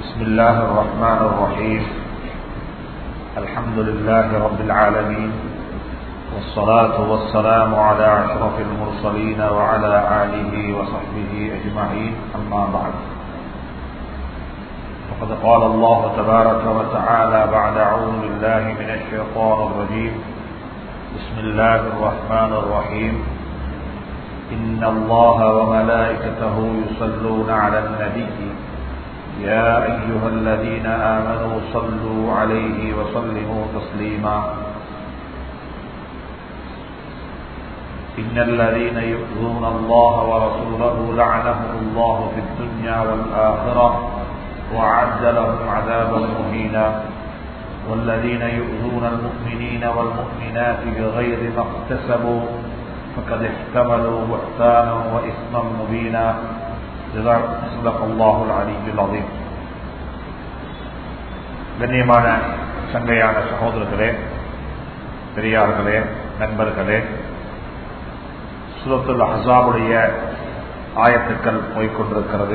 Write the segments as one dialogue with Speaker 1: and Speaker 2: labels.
Speaker 1: بسم الله الرحمن الرحيم الحمد لله رب العالمين والصلاة والسلام على أشرف المرسلين وعلى آله وصحبه أجمعين أما بعد فقد قال الله تبارك وتعالى بعد أعوذ بالله من الشيطان الرجيم بسم الله الرحمن الرحيم إن الله وملائكته يصلون على النبي يا أيها الذين آمنوا صلوا عليه وسلموا تسليما إن الذين يؤذون الله ورسوله لعنهم الله في الدنيا والآخرة وعد لهم عذابا مهينا والذين يؤذون المؤمنين والمؤمنات بغير ما اكتسبوا فقد احتملوا بهتانا وإثما مبينا صدق الله العلي العظيم கண்ணியமான சங்கையான சகோதரர்களே பெரியார்களே நண்பர்களே சுரத்துல் ஹசாபுடைய ஆயத்துக்கள் போய்கொண்டிருக்கிறது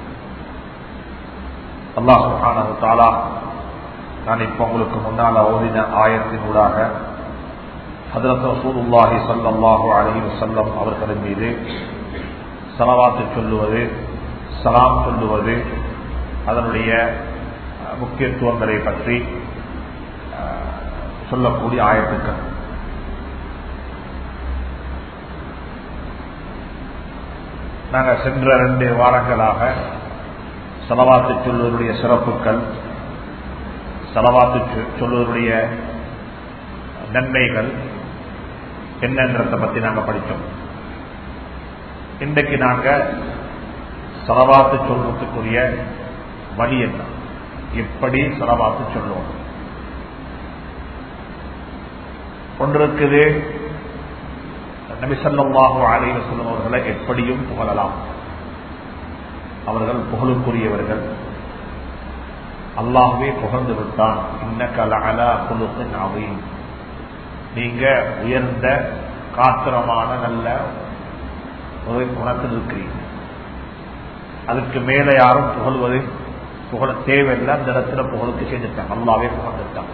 Speaker 1: அல்லாஹ் சுஹானு தாலா நான் இப்ப உங்களுக்கு முன்னால் ஓதின ஆயத்தினூடாக ஹதரத் ரசூலுல்லாஹி சல்லாஹூ அலஹி வசல்லம் அவர்களின் மீது சலவாத்து சொல்லுவது சலாம் சொல்லுவது அதனுடைய முக்கியத்துவங்களை பற்றி சொல்லக்கூடிய ஆயத்துக்கள் நாங்கள் சென்ற ரெண்டு வாரங்களாக செலவாத்து சொல்வதனுடைய சிறப்புகள் செலவாத்து சொல்வதனுடைய நன்மைகள் என்னன்றதை பற்றி நாங்கள் படித்தோம் இன்றைக்கு நாங்கள் செலவாத்து சொல்றதுக்குரிய வழி என்ன எப்படி செலவாத்து சொல்லுவோம் ஒன்று இருக்குது நபிசல்லாஹு அலைவ சொல்லுவர்களை எப்படியும் புகழலாம் அவர்கள் புகழுக்குரியவர்கள் அல்லாஹுவே புகழ்ந்து விட்டான் இன்னக்கல அலா குழுத்தின் அவையும் நீங்க உயர்ந்த காத்திரமான நல்ல ஒரு குணத்தில் இருக்கிறீங்க அதுக்கு மேல யாரும் புகழ்வது புகழ தேவையில்லை அந்த இடத்துல புகழுக்கு செஞ்சுட்டாங்க அல்லாவே புகழ்ந்துட்டாங்க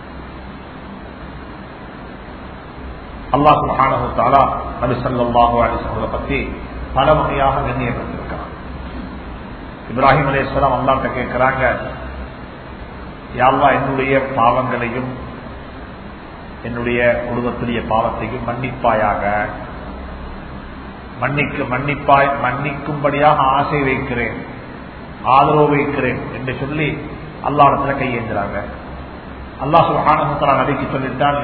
Speaker 1: அல்லாஹ் சுஹானஹாலா நபி சல்லாஹூ அலிஸ்வங்களை பத்தி பல வகையாக கண்ணியப்படுத்திருக்கிறான் இப்ராஹிம் அலேஸ்வரம் அல்லாட்ட கேட்கிறாங்க யாழ்லா என்னுடைய பாவங்களையும் என்னுடைய குடும்பத்துடைய பாவத்தையும் மன்னிப்பாயாக மன்னிக்கு மன்னிப்பாய் மன்னிக்கும்படியாக ஆசை வைக்கிறேன் ஆதரவு வைக்கிறேன் என்று சொல்லி அல்லாடத்துல கையேந்துறாங்க அல்லா சுஹானமுத்தலா நபிக்கு சொல்லிட்டான்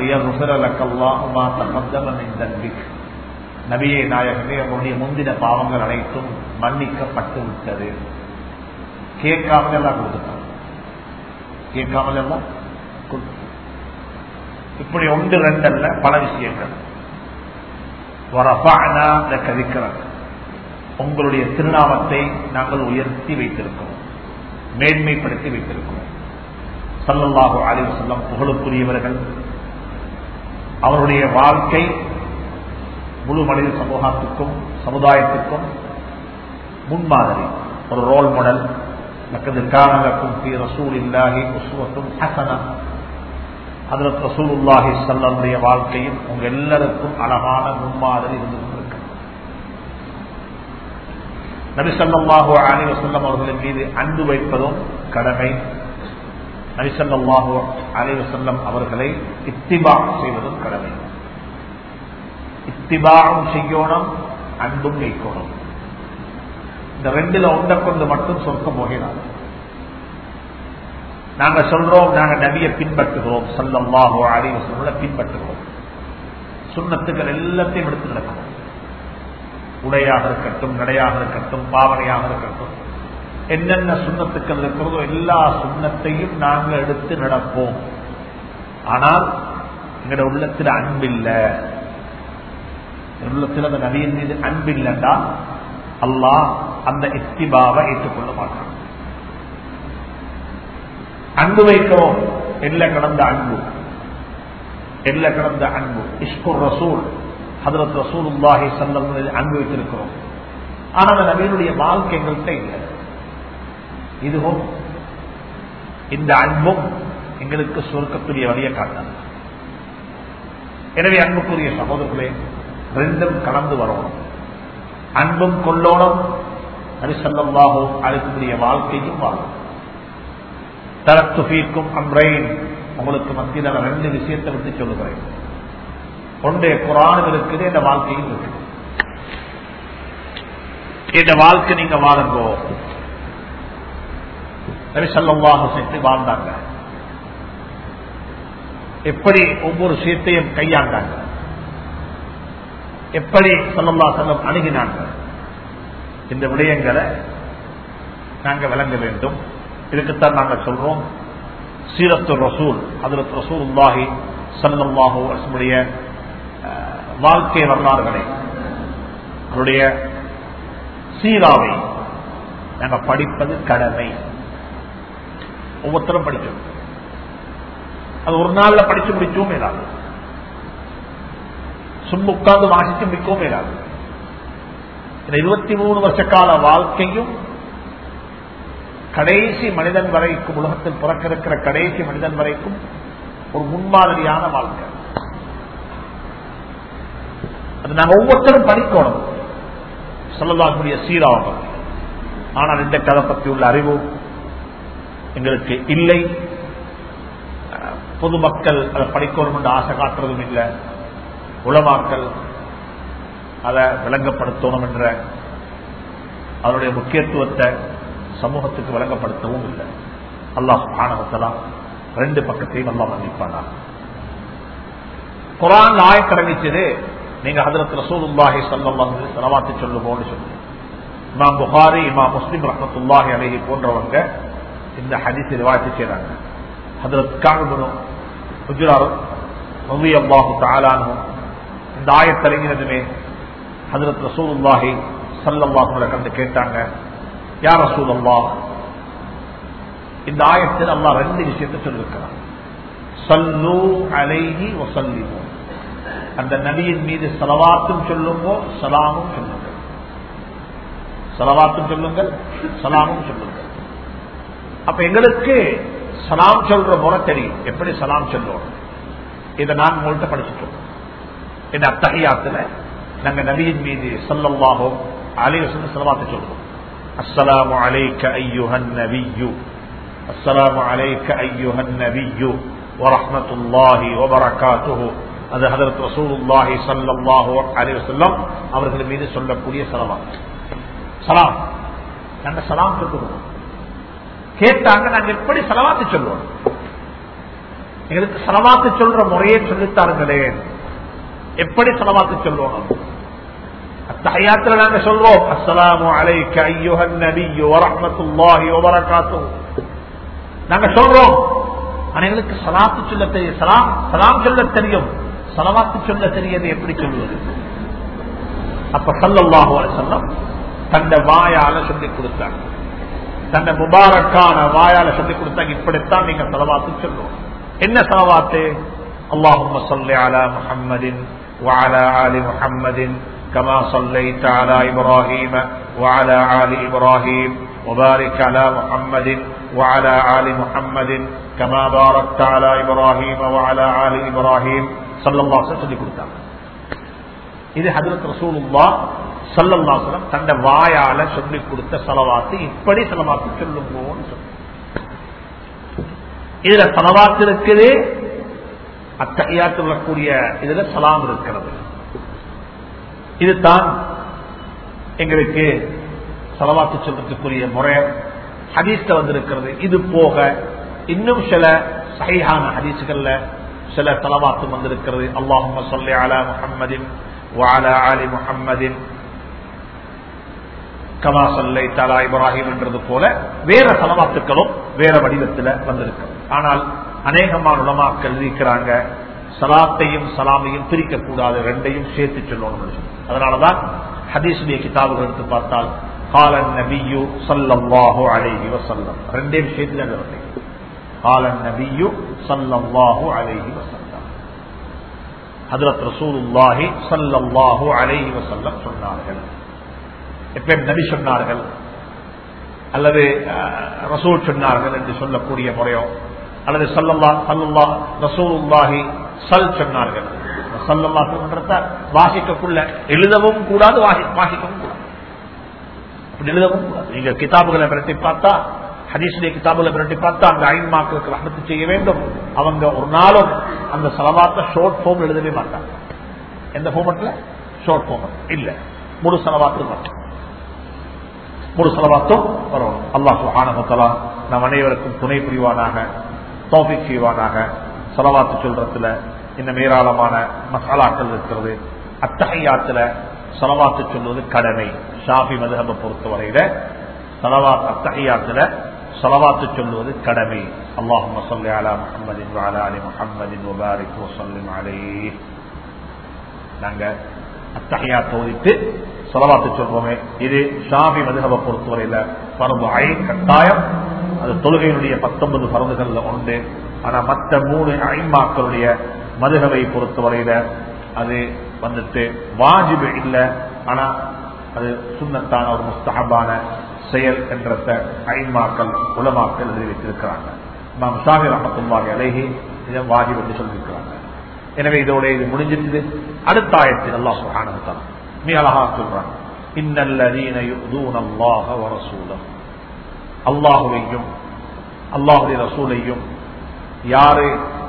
Speaker 1: நபியே நாயகமே உங்களுடைய முந்தின பாவங்கள் அனைத்தும் மன்னிக்கப்பட்டு விட்டது கேட்காமல் எல்லாம் கொடுத்துட்டான் கேட்காமல் எல்லாம் இப்படி ஒன்று ரெண்டு அல்ல பல விஷயங்கள் கதிக்கிறார் உங்களுடைய திருநாமத்தை நாங்கள் உயர்த்தி வைத்திருக்கிறோம் மேன்மைப்படுத்தி வைத்திருக்கிறோம் சல்லல்லாஹு அலிவு செல்லம் புகழுக்குரியவர்கள் அவருடைய வாழ்க்கை முழு மனித சமூகத்துக்கும் சமுதாயத்திற்கும் முன்மாதிரி ஒரு ரோல் மாடல் காரணக்கும் ரசூல் இல்லாஹி உசுவத்தும் ஹசனம் அதில் ரசூலுல்லாஹி சல்லுடைய வாழ்க்கையும் உங்க எல்லாருக்கும் அழகான முன்மாதிரி இருந்து கொண்டிருக்க நபிசல்லாஹு அலி வசல்லம் அவர்களின் மீது அன்பு வைப்பதும் கடமை நபிசல்லாஹு அலி வசல்லம் அவர்களை இத்திபா செய்வதும் கடமை இத்திபாவும் செய்யணும் அன்பும் வைக்கணும் இந்த ரெண்டுல ஒன்றை கொண்டு மட்டும் சொர்க்கம் போகிறார் நாங்க சொல்றோம் நாங்க நபியை பின்பற்றுகிறோம் சல்லம்மாஹோ அலிவ சொல்ல பின்பற்றுகிறோம் சுண்ணத்துக்கள் எல்லாத்தையும் எடுத்து நடக்கணும் உடையாக இருக்கட்டும் நடையாக இருக்கட்டும் பாவனையாக இருக்கட்டும் என்னென்ன சுண்ணத்துக்கள் இருக்கிறதோ எல்லா சுண்ணத்தையும் நாங்கள் எடுத்து நடப்போம் ஆனால் எங்களோட உள்ளத்தில் அன்பில்லை உள்ளத்தில் அந்த நபியின் மீது அன்பில்லைண்டா அல்லாஹ் அந்த இஸ்திபாவை ஏற்றுக்கொள்ள மாட்டான் அன்பு வைக்கிறோம் எல்ல கடந்த அன்பு எல்ல கடந்த அன்பு இஷ்குர் ரசூல் ஹதரத் ரசூல் உல்லாஹி சல்லம் அன்பு வைத்திருக்கிறோம் ஆனால் அந்த நபியினுடைய வாழ்க்கை எங்கள்கிட்ட இல்லை இதுவும் இந்த அன்பும் எங்களுக்கு சுருக்கத்துடைய வழியை காட்டாது எனவே அன்புக்குரிய சகோதரர்களே ரெண்டும் கலந்து வரணும் அன்பும் கொள்ளோனும் நரிசல்லமாகவும் அழைக்கக்கூடிய வாழ்க்கையும் வாழும் தரத்துஃபீக்கும் அம்ரைன் உங்களுக்கு மத்தியில் நான் ரெண்டு விஷயத்தை விட்டு சொல்லுகிறேன் ஒன்றைய குரானும் இருக்குது இந்த வாழ்க்கையும் இருக்குது இந்த வாழ்க்கை நீங்க வாழுங்கோ நரிசல்லமாக சேர்த்து வாழ்ந்தாங்க எப்படி ஒவ்வொரு விஷயத்தையும் கையாண்டாங்க எப்படி சல்லல்லா செல்லம் அணுகினாங்க இந்த விடயங்களை நாங்க விளங்க வேண்டும் இதுக்குத்தான் நாங்க சொல்றோம் சீரத்து ரசூல் அதில் ரசூல் உல்லாஹி சல்லாஹூ அரசுடைய வாழ்க்கை வரலாறுகளை அவருடைய சீராவை நாங்க படிப்பது கடமை ஒவ்வொருத்தரும் படிச்சோம் அது ஒரு நாள்ல படிச்சு முடிக்கவும் இல்லாது சும்மா உட்கார்ந்து வாசிச்சு முடிக்கவும் இல்லாது இந்த இருபத்தி மூணு வருஷ கால வாழ்க்கையும் கடைசி மனிதன் வரைக்கும் உலகத்தில் பிறக்கிருக்கிற கடைசி மனிதன் வரைக்கும் ஒரு முன்மாதிரியான வாழ்க்கை அது நாங்கள் ஒவ்வொருத்தரும் படிக்கணும் சொல்லலாக்கூடிய சீராகும் ஆனால் இந்த கதை பற்றி உள்ள அறிவு எங்களுக்கு இல்லை பொதுமக்கள் அதை படிக்கணும் என்று ஆசை காட்டுறதும் இல்லை உளமாக்கல் அதை விளங்கப்படுத்தணும் என்ற அதனுடைய முக்கியத்துவத்தை சமூகத்துக்கு விளங்கப்படுத்தவும் இல்லை அல்லாஹ் ஆணவத்தலாம் ரெண்டு பக்கத்தையும் நல்லா மன்னிப்பானா குரான் ஆயக்கடமிச்சது நீங்க ஹதரத் ரசூலுல்லாஹி சல்லாஹ் செலவாத்து சொல்லுவோம்னு சொல்லுங்க இமாம் புகாரி இமாம் முஸ்லிம் ரஹமத்துல்லாஹி அலஹி போன்றவங்க இந்த ஹதீஸ் ரிவாய்த்து செய்றாங்க ஹதரத் காணுபனும் குஜராரும் ரவி அல்லாஹு தாலானும் இந்த ஆயத்தலைங்கிறதுமே ஹதரத் ரசூலுல்லாஹி சல்லாஹுல கண்டு கேட்டாங்க யார் ரசூல் அல்லாஹ் இந்த ஆயத்தில் அல்லாஹ் ரெண்டு விஷயத்தை சொல்லிருக்கிறான் சல்லு அலைஹி வசல்லிமோ அந்த நபியின் மீது சலவாத்தும் சொல்லுங்கோ சலாமும் சொல்லுங்கள் சலவாத்தும் சொல்லுங்கள் சலாமும் சொல்லுங்கள் அப்ப எங்களுக்கு சலாம் சொல்ற முறை தெரியும் எப்படி சலாம் சொல்லணும் இதை நான் உங்கள்கிட்ட படிச்சுட்டோம் இந்த அத்தகையாத்துல நாங்க நபியின் மீது சல்லல்லாஹோ அலைவசம் செலவாத்து சொல்றோம் அஸ்ஸலாமு அலைக்க ஐயுஹன் நபியு அஸ்ஸலாமு அலைக்க ஐயுஹன் நபியு வரஹ்மத்துல்லாஹி வபரகாத்துஹு அது ஹதரத் ரசூலுல்லாஹி ஸல்லல்லாஹு அலைஹி வஸல்லம் அவர்கள் மீது சொல்லக்கூடிய சலவாத் சலாம் நாங்க சலாம் சொல்லுவோம் கேட்டாங்க நாங்க எப்படி சலவாத்து சொல்லுவோம் எங்களுக்கு சலவாத்து சொல்ற முறையே சொல்லித்தாருங்களே எப்படி சலவாத்து சொல்லுவோம் அத்தகையாத்துல நாங்க சொல்றோம் அஸ்ஸலாமு அலைக்க ஐயுஹன் நபியு வரஹ்மத்துல்லாஹி வபரகாத்துஹு நாங்க சொல்றோம் ஆனா எங்களுக்கு சலாத்து சொல்ல தெரியும் சலாம் சலாம் சொல்ல தெரியும் சலவாத்து சொல்ல தெரியாது எப்படி சொல்லுவது அப்ப சல்லல்லாஹு அலைஹி தந்த வாயால சொல்லி கொடுத்தாங்க தந்த முபாரக்கான வாயால சொல்லி கொடுத்தாங்க இப்படித்தான் நீங்க சலவாத்து சொல்லுவோம் என்ன சலவாத்து اللهم صل على محمد وعلى آل محمد كما صليت على إبراهيم وعلى آل إبراهيم وبارك على محمد وعلى آل محمد كما باركت على إبراهيم وعلى آل إبراهيم صلى الله عليه وسلم கொடுத்தாங்க இது ஹதரத் ரசூலுல்லா சல்லல்லா சொல்லம் தந்த வாயால சொல்லி கொடுத்த செலவாத்து இப்படி செலவாத்து சொல்லுங்கன்னு சொல்லு இதுல செலவாத்து இருக்குது அத்தையாத்து வரக்கூடிய இதுல சலாம் இருக்கிறது இதுதான் எங்களுக்கு செலவாத்து சொல்றதுக்குரிய முறை ஹதீஸ்ல வந்திருக்கிறது இது போக இன்னும் சில சகையான ஹதீசுகள்ல சில தலவாத்தும் வந்திருக்கிறது அல்லாஹும் சொல்லி அலா முஹம்மதின் வாலா அலி முஹம்மதின் கமா சொல்லை தலா இப்ராஹிம் என்றது போல வேற தலவாத்துக்களும் வேற வடிவத்தில் வந்திருக்கிறது ஆனால் அநேகமான உலமாக்கள் இருக்கிறாங்க சலாத்தையும் சலாமையும் பிரிக்க கூடாது ரெண்டையும் சேர்த்து சொல்லணும் அதனாலதான் ஹதீசுடைய கிதாபுகள் எடுத்து பார்த்தால் காலன் நபியு சல்லல்லாஹு அலைஹி வசல்லம் ரெண்டே விஷயத்துல நிறுத்தி காலன் நபியு சல்லல்லாஹு அலைஹி வசல்லம் ஹதரத் ரசூலுல்லாஹி சல்லல்லாஹு அலைஹி வசல்லம் சொன்னார்கள் எப்ப நபி சொன்னார்கள் அல்லது அஹ், ரசூல் சொன்னார்கள் என்று சொல்லக்கூடிய முறையோ அல்லது சல்லல்லா சல்லல்லா ரசூலுல்லாஹி சல் சொன்னார்கள் சல்லல்லா சொல்றத வாசிக்கக்குள்ள எழுதவும் கூடாது வாசி- வாசிக்கவும் கூடாது அப்படி எழுதவும் கூடாது நீங்க கிதாபுகளை பிரட்டி பார்த்தா ஹதீஸ்லே கிதாபுகளை பிரட்டி பார்த்தா அந்த ஐன்மாக்களுக்கு ரஹமத்து செய்ய வேண்டும் அவங்க ஒரு நாளும் அந்த செலவாத்த ஷோர்ட் ஃபார்ம் எழுதவே மாட்டாங்க எந்த ஃபார்மட்ல ஷோர்ட் ஃபார்ம் இல்ல முழு செலவாத்து மட்டும் முழு செலவாத்தும் வரும் அல்லாஹ் சுஹானஹத்தலா நம் அனைவருக்கும் துணை புரிவானாக தௌஃபிக் செய்வானாக செலவாத்து சொல்றதுல இன்னும் ஏராளமான மசாலாக்கள் இருக்கிறது அத்தகையாத்துல செலவாத்து சொல்வது கடமை ஷாஃபி மதுஹபை பொறுத்தவரையில செலவாத் அத்தகையாத்துல செலவாத்து சொல்வது கடமை அல்லாஹும் صل على محمد وعلى ال محمد وبارك وسلم عليه நாங்க அத்தகையா தோதித்து சொலவாத்து சொல்றோமே இது ஷாபி மதுகவை பொறுத்தவரையில பரம்பு ஐ கட்டாயம் அது தொழுகையினுடைய பத்தொன்பது பருந்துகள்ல உண்டு ஆனா மற்ற மூணு ஐமாக்களுடைய மதுகவை பொறுத்தவரையில அது வந்துட்டு வாஜிபு இல்லை ஆனா அது சுண்ணத்தான ஒரு முஸ்தகபான செயல் என்ற ஐமாக்கள் உலமாக்கள் எழுதி வைத்திருக்கிறாங்க நாம் ஷாமி ரஹத்துல்லாஹி அலைஹி இதை வாஜிப் என்று சொல்லியிருக்கிறாங்க எனவே இதோட இது முடிஞ்சிருக்குது அடுத்த ஆயத்தில் அல்லாஹ் சுப்ஹானஹு வ தஆலா மிக அழகா சொல்றாங்க இன்னல்லதீன யுதூன அல்லாஹ வ ரசூலஹு அல்லாஹ்வையும் அல்லாஹ்வுடைய ரசூலையும் யாரு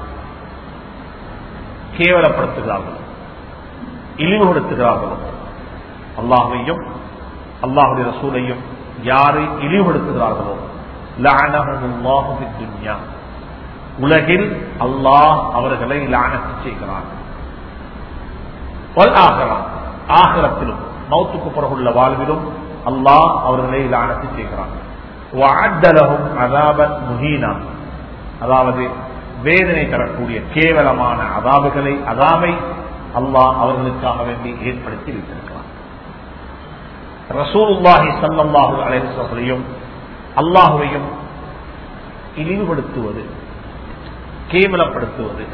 Speaker 1: கேவலப்படுத்துகிறார்களோ இழிவுபடுத்துகிறார்களோ அல்லாஹ்வையும் அல்லாஹ்வுடைய ரசூலையும் யாரை இழிவுபடுத்துகிறார்களோ லஅனஹுமுல்லாஹு ஃபித் துன்யா உலகில் அல்லாஹ் அவர்களை லானத்து செய்கிறான் வல் ஆகலாம் ஆகலத்திலும் மௌத்துக்கு பிறகுள்ள வாழ்விலும் அல்லாஹ் அவர்களை லானத்து செய்கிறான் வஅத்தலஹும் அஸாபன் முஹீனா அதாவது வேதனை தரக்கூடிய கேவலமான அதாபுகளை அதாவை அல்லாஹ் அவர்களுக்காக வேண்டி ஏற்படுத்தி வைத்திருக்கிறான் ரசூலுல்லாஹி ஸல்லல்லாஹு அலைஹி வஸல்லையும் அல்லாஹுவையும் இழிவுபடுத்துவது கேவலப்படுத்துவது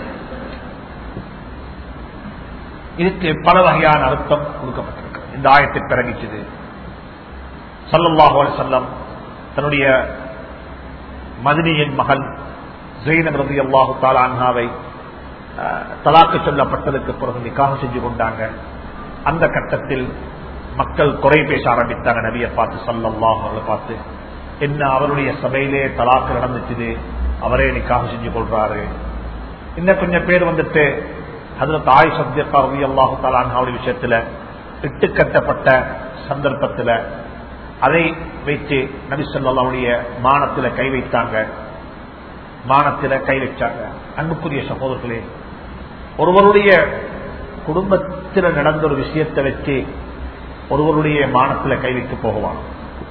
Speaker 1: இதுக்கு பல வகையான அர்த்தம் கொடுக்கப்பட்டிருக்கு இந்த ஆயத்தை பிறகிச்சது சல்லல்லாஹு அலைஹி வஸல்லம் தன்னுடைய மதினியின் மகள் ஜெயினப் ரதி அல்லாஹு தாலான்ஹாவை தலாக்கு சொல்லப்பட்டதுக்கு பிறகு நிக்காக செஞ்சு கொண்டாங்க அந்த கட்டத்தில் மக்கள் குறை பேச ஆரம்பித்தாங்க நபியை பார்த்து சல்லல்லாஹு அவர்களை பார்த்து என்ன அவருடைய சபையிலே தலாக்கு நடந்துச்சுது அவரே நிக்காக செஞ்சு கொள்றாரு இன்னும் கொஞ்சம் பேர் வந்துட்டு அதுல தாய் சத்தியக்கா ரவி அல்லாஹு தாலான்ஹாவுடைய விஷயத்துல இட்டு கட்டப்பட்ட சந்தர்ப்பத்துல அதை வைத்து நபி சொல்லாவுடைய மானத்துல கை வைத்தாங்க மானத்தில கை வச்சாங்க அன்புக்குரிய சகோதரர்களே ஒருவருடைய குடும்பத்தில் நடந்த ஒரு விஷயத்தை வச்சு ஒருவருடைய மானத்துல கை வைத்து போகுவான்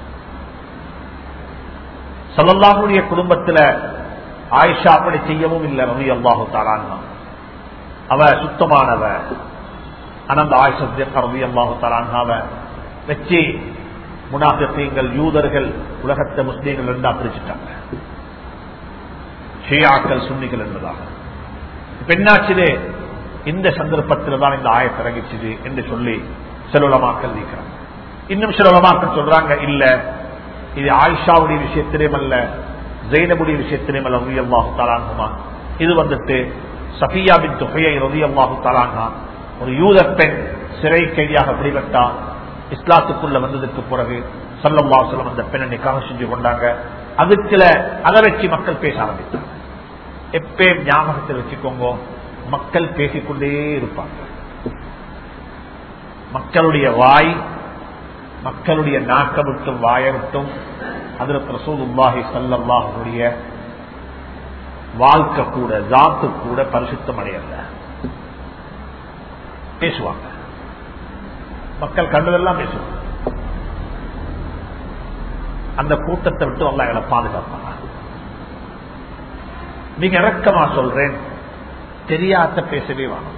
Speaker 1: சல்லல்லாஹுடைய குடும்பத்துல ஆயிஷா அப்படி செய்யவும் இல்லை ரவி அல்லாஹு தாலான்னா அவ சுத்தமானவ அனந்த ஆயிஷா ரவி அல்லாஹு தாலான்னாவ வச்சு முனாபியங்கள் யூதர்கள் உலகத்தை முஸ்லீம்கள் ரெண்டா பிரிச்சுட்டாங்க ஷியாக்கள் சுன்னிகள் என்பதாக பெண்ணாச்சிலே இந்த சந்தர்ப்பத்தில் தான் இந்த ஆயத்தை இறங்கிச்சுது என்று சொல்லி சில உலமாக்கள் நீக்கிறாங்க இன்னும் சில உலமாக்கள் சொல்றாங்க இல்ல இது ஆயிஷாவுடைய விஷயத்திலேயும் அல்ல ஜெயினபுடைய விஷயத்திலேயும் அல்ல ரவி அல்லாஹு தாலாங்குமா இது வந்துட்டு சஃபியா பின் தொகையை ரவி அல்லாஹு தாலாங்கா ஒரு யூத பெண் சிறை கைதியாக பிடிபட்டா இஸ்லாத்துக்குள்ள வந்ததுக்கு பிறகு சல்லல்லா சொல்லம் அந்த பெண்ணை நிக்காக செஞ்சு கொண்டாங்க அதுக்குல அதை வச்சு மக்கள் பேச ஆரம்பித்தாங்க எப்பயும் ஞாபகத்தில் வச்சுக்கோங்க மக்கள் பேசிக்கொண்டே இருப்பாங்க மக்களுடைய வாய் மக்களுடைய நாக்க விட்டும் வாய விட்டும் அதுல பிரசூலுல்லாஹி சல்லல்லாஹுடைய வாழ்க்கை கூட ஜாத்து கூட பரிசுத்தம் அடையல பேசுவாங்க மக்கள் கண்டதெல்லாம் பேசுவாங்க அந்த கூட்டத்தை விட்டு அல்ல எங்களை பாதுகாப்பாங்க நீங்க இறக்கமா சொல்றேன் தெரியாத பேசவே வேணும்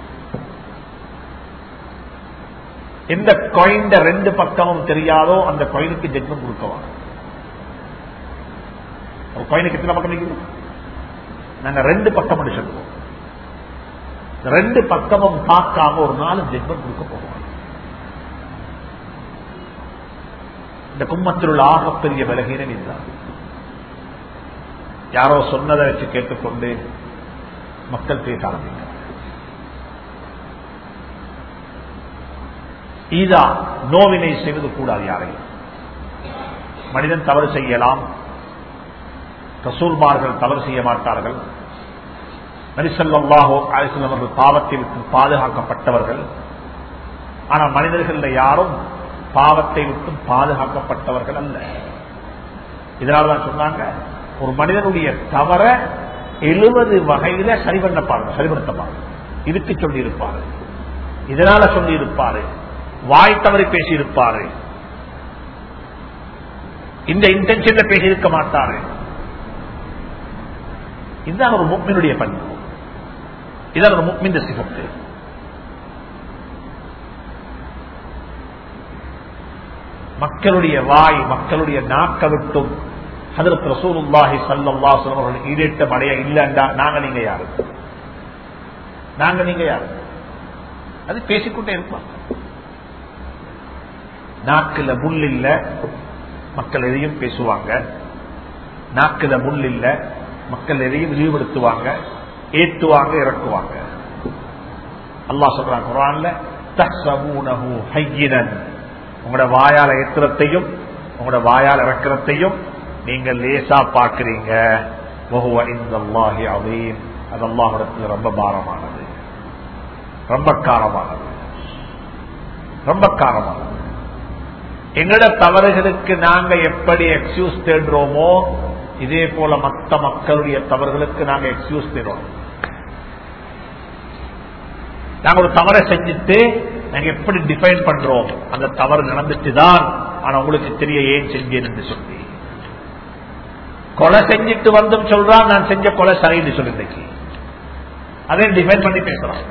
Speaker 1: எந்த கொயின்ட ரெண்டு பக்கமும் தெரியாதோ அந்த கொயினுக்கு ஜென்மம் கொடுக்கவாங்க கொயினுக்கு எத்தனை பக்கம் நிற்கும் நாங்க ரெண்டு பக்கம் சொல்லுவோம் ரெண்டு பக்கமும் பார்க்காம ஒரு நாலு ஜென்மம் கொடுக்க போவோம் இந்த கும்மத்தில் உள்ள ஆகப்பெரிய விலகினம் இதுதான் யாரோ சொன்னதை வச்சு கேட்டுக்கொண்டு மக்கள் பேச ஆரம்பிக்கிறார் ஈதா நோவினை செய்வது கூடாது யாரையும் மனிதன் தவறு செய்யலாம் ரசூல்மார்கள் தவறு செய்ய மாட்டார்கள் நரிசல்லாஹோ அலிசல்லம் அவர்கள் பாவத்தில் பாதுகாக்கப்பட்டவர்கள் ஆனால் மனிதர்கள் யாரும் பாவத்தை விட்டு பாதுகாக்கப்பட்டவர்கள் அல்ல இதனால்தான் சொன்னாங்க ஒரு மனிதனுடைய தவற எழுபது வகையில சரி பண்ணப்பாரு சரிபடுத்தப்பாரு இதுக்கு சொல்லி இருப்பாரு இதனால சொல்லி இருப்பாரு வாய் தவறி பேசி இருப்பாரு இந்த இன்டென்ஷன்ல பேசி இருக்க மாட்டாரு இதுதான் ஒரு முக்மினுடைய பண்பு இதான் ஒரு முக்மிந்த சிகப்பு மக்களுடைய வாய் மக்களுடைய நாக்க விட்டும் அதற்கு ரசூலுல்லாஹி சல்லா அவர்கள் ஈடேட்டம் அடைய இல்லைண்டா நாங்க நீங்க யாரு நாங்க நீங்க யாரு அது பேசிக்கொண்டே இருக்கலாம் நாக்குல முள் இல்ல மக்கள் எதையும் பேசுவாங்க நாக்குல முள் இல்ல மக்கள் எதையும் விரிவுபடுத்துவாங்க ஏற்றுவாங்க இறக்குவாங்க அல்லாஹ் சொல்றாங்க குரான்ல தஹ்சபூனஹு ஹய்யினன் உங்களோட வாயால ஏத்துறத்தையும் உங்களோட வாயால் இறக்கிறதையும் நீங்கள் லேசா பாக்குறீங்க அது அல்லாஹிடத்தில் ரொம்ப பாரமானது ரொம்ப காரமானது ரொம்ப காரமானது எங்களோட தவறுகளுக்கு நாங்க எப்படி எக்ஸ்கியூஸ் தேடுறோமோ இதே போல மற்ற மக்களுடைய தவறுகளுக்கு நாங்க எக்ஸ்கியூஸ் தேடுறோம் நாங்க ஒரு தவறை செஞ்சுட்டு நாங்க எப்படி டிஃபைன் பண்றோம் அந்த தவறு நடந்துட்டு தான் ஆனா உங்களுக்கு தெரிய ஏன் செஞ்சேன் என்று சொல்லி கொலை செஞ்சுட்டு வந்தும் சொல்றான் நான் செஞ்ச கொலை சரின்னு சொல்லி இன்னைக்கு அதே டிஃபைன் பண்ணி பேசுறான்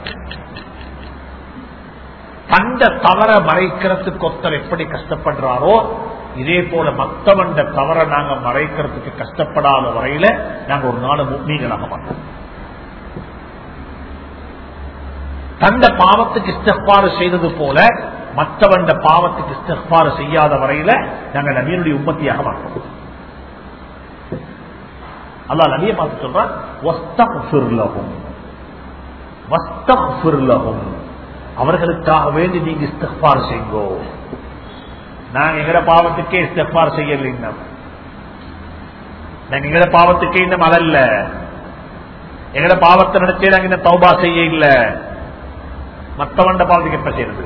Speaker 1: தந்த தவற மறைக்கிறதுக்கு ஒருத்தர் எப்படி கஷ்டப்படுறாரோ இதே போல மத்தவண்ட தவற நாங்க மறைக்கிறதுக்கு கஷ்டப்படாத வரையில நாங்க ஒரு நாள் முக்மீகளாக மாட்டோம் தந்த பாவத்துக்கு இஸ்தப்பாறு செய்தது போல மற்றவண்ட பாவத்துக்கு இஸ்தப்பாறு செய்யாத வரையில நாங்கள் நபியனுடைய உம்மத்தியாக மாட்டோம் அல்லா நபிய பார்த்து சொல்றான் அவர்களுக்காக வேண்டி நீங்க இஸ்தப்பாறு செய்யுங்கோ நாங்க எங்கட பாவத்துக்கே இஸ்தப்பாறு செய்யல இன்னும் நாங்க எங்கட பாவத்துக்கே இன்னும் அல்ல எங்கட பாவத்தை நினைச்சே நாங்க இன்னும் தௌபா செய்ய இல்ல மத்தவண்ட பாவத்துக்கு எப்ப செய்யறது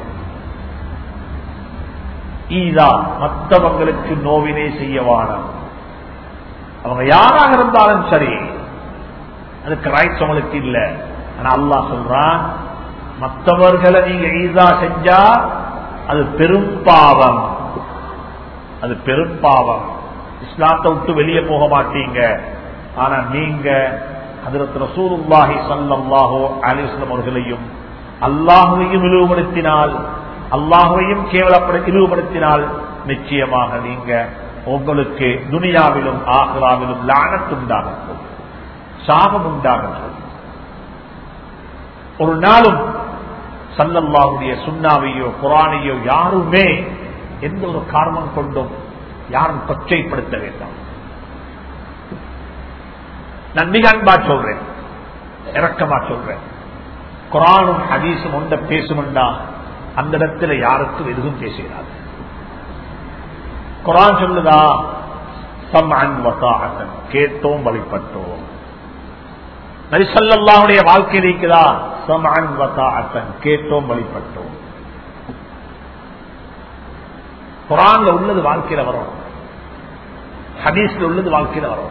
Speaker 1: ஈதா மற்றவங்களுக்கு நோவினை செய்யவானம் அவங்க யாராக இருந்தாலும் சரி அதுக்கு ரைட்ஸ் அவங்களுக்கு இல்ல ஆனா அல்லா சொல்றான் மற்றவர்களை நீங்க ஈதா செஞ்சா அது பெரும் பாவம் அது பெரும் பாவம் இஸ்லாத்தை விட்டு வெளியே போக மாட்டீங்க ஆனா நீங்க அதற்கு ரசூலுல்லாஹி சல்லாஹோ அலிஸ்லம் அவர்களையும் அல்லாஹுவையும் இழிவுபடுத்தினால் அல்லாஹுவையும் கேவலப்பட இழிவுபடுத்தினால் நிச்சயமாக நீங்க உங்களுக்கு துனியாவிலும் ஆஹ்ராவிலும் லானத்து உண்டாகட்டும் சாபம் உண்டாகட்டும் ஒரு நாளும் சல்லல்லாவுடைய சுண்ணாவையோ குரானையோ யாருமே எந்த ஒரு காரணம் கொண்டும் யாரும் கொச்சைப்படுத்த வேண்டாம் நான் மிக அன்பா சொல்றேன் இறக்கமா சொல்றேன் குரானும் ஹதீஸும் ஒன்ற பேசுமெண்டா அந்த இடத்துல யாருக்கும் எதுவும் பேசுகிறார் குரான் சொல்லுதா சம்அன் வசாஹன் கேட்டோம் வழிபட்டோம் நரிசல்லாவுடைய வாழ்க்கை இருக்குதா சம்அன் வசாஹன் கேட்டோம் வழிபட்டோம் குரான்ல உள்ளது வாழ்க்கையில வரும் ஹதீஸ்ல உள்ளது வாழ்க்கையில வரும்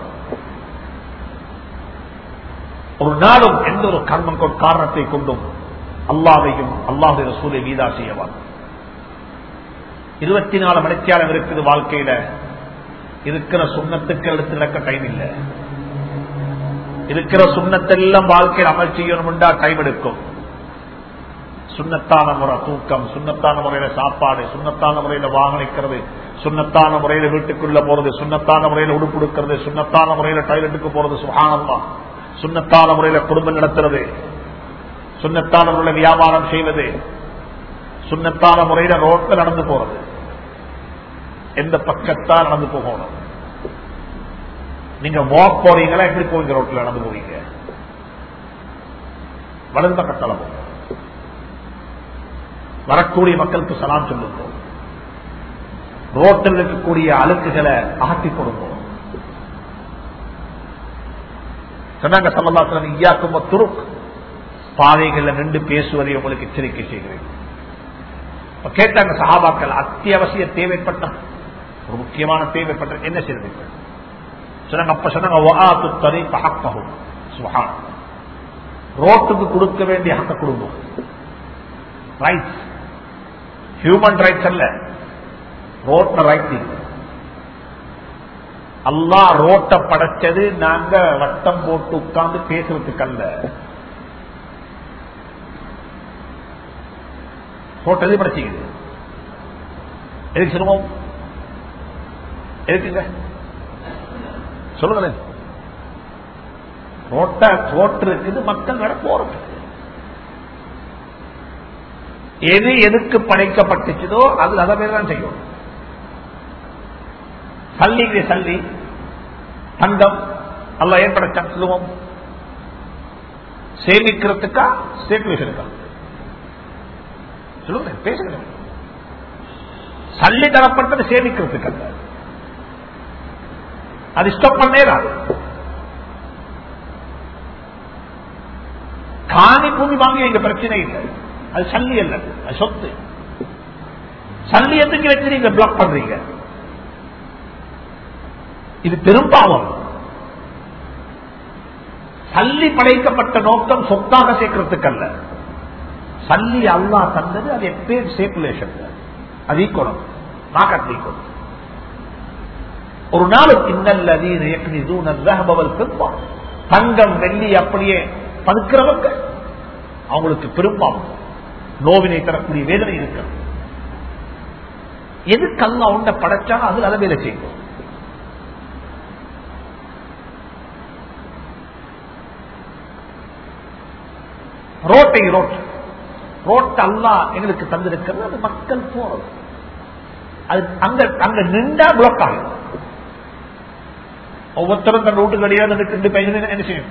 Speaker 1: ஒரு நாளும் எந்த ஒரு கர்மம் காரணத்தை கொண்டும் அல்லாவையும் அல்லாஹுடைய ரசூலை வீதா செய்யவான் இருபத்தி நாலு மணித்தியாலம் இருக்குது வாழ்க்கையில இருக்கிற சுண்ணத்துக்கு எடுத்து நடக்க டைம் இல்லை இருக்கிற சுண்ணத்தெல்லாம் வாழ்க்கையில் அமல் செய்யணும்டா டைம் எடுக்கும் சுண்ணத்தான முறை தூக்கம் சுண்ணத்தான முறையில சாப்பாடு சுண்ணத்தான முறையில வாகனிக்கிறது சுண்ணத்தான முறையில வீட்டுக்குள்ள போறது சுண்ணத்தான முறையில உடுப்புடுக்கிறது சுண்ணத்தான முறையில டாய்லெட்டுக்கு போறது சுகானமா சுண்ணத்தான முறையில குடும்பம் நடத்துறது சுண்ணத்தான முறையில வியாபாரம் செய்வது சுண்ணத்தான முறையில ரோட்ல நடந்து போறது எந்த பக்கத்தான் நடந்து போகணும் நீங்க வாக் போறீங்களா எப்படி போவீங்க ரோட்ல நடந்து போவீங்க வலது பக்கத்தால போங்க வரக்கூடிய மக்களுக்கு சலாம் சொல்லுங்க ரோட்டில் இருக்கக்கூடிய அழுக்குகளை அகற்றி கொடுங்க சொன்னாங்க சல்லல்லாசலம் ஐயாக்கும் துருக் பாதைகள்ல நின்று பேசுவதை உங்களுக்கு எச்சரிக்கை செய்கிறேன் இப்ப கேட்டாங்க சஹாபாக்கள் அத்தியாவசிய தேவைப்பட்ட ஒரு முக்கியமான தேவைப்பட்ட என்ன செய்வது சொன்னாங்க அப்ப சொன்னாங்க வஆத்து தரீக ஹக்கஹு சுப்ஹான் ரோட்டுக்கு கொடுக்க வேண்டிய ஹக்க கொடுங்க ரைட்ஸ் ஹியூமன் ரைட்ஸ் அல்ல ரோட்ல ரைட் அல்லா ரோட்டை படைச்சது நாங்க வட்டம் போட்டு உட்கார்ந்து பேசுறதுக்கு அல்ல ரோட் எது படைச்சிக்குது எதுக்கு சிரமம் எதுக்குங்க சொல்லுங்களேன் ரோட்ட ரோட்டு இருக்குது மக்கள் நட போறது எது எதுக்கு படைக்கப்பட்டுச்சதோ அது அதை பேர் தான் செய்யும் சல்லிக்கு சல்லி தங்கம் அல்ல ஏற்படுத்த சொல்லுவோம் சேமிக்கிறதுக்கா சேக்குலேஷனுக்கா சொல்லுங்க பேசுங்க சல்லி தரப்பட்டது சேமிக்கிறதுக்கு அல்ல அது ஸ்டாப் பண்ணேதான் காணி பூமி வாங்கி எங்க பிரச்சனை இல்லை அது சல்லி அல்ல அது சொத்து சல்லி எதுக்கு வச்சு நீங்க பிளாக் பண்றீங்க இது பெரும்பாவம் சல்லி படைக்கப்பட்ட நோக்கம் சொத்தாக சேர்க்கறதுக்கு அல்ல சல்லி அல்லா தந்தது அது எப்பயும் சேக்குலேஷன் அது ஈக்குவலம் மார்க்கெட் ஈக்குவலம் ஒரு நாள் இன்னல் தங்கம் வெள்ளி அப்படியே பதுக்கிறவங்க அவங்களுக்கு பெரும்பாலும் நோவினை தரக்கூடிய வேதனை இருக்கிறது எதுக்கு அல்லா உண்ட படைச்சாலும் அது அளவேல செய்யும் ரோட்டை ரோட் ரோட் அல்லா எங்களுக்கு தந்திருக்கிறது அது மக்கள் போறது அது அங்க அங்க நின்றா பிளாக் ஆகும் ஒவ்வொருத்தரும் தன் வீட்டுக்கு அடியாக ரெண்டு பையன் என்ன செய்யும்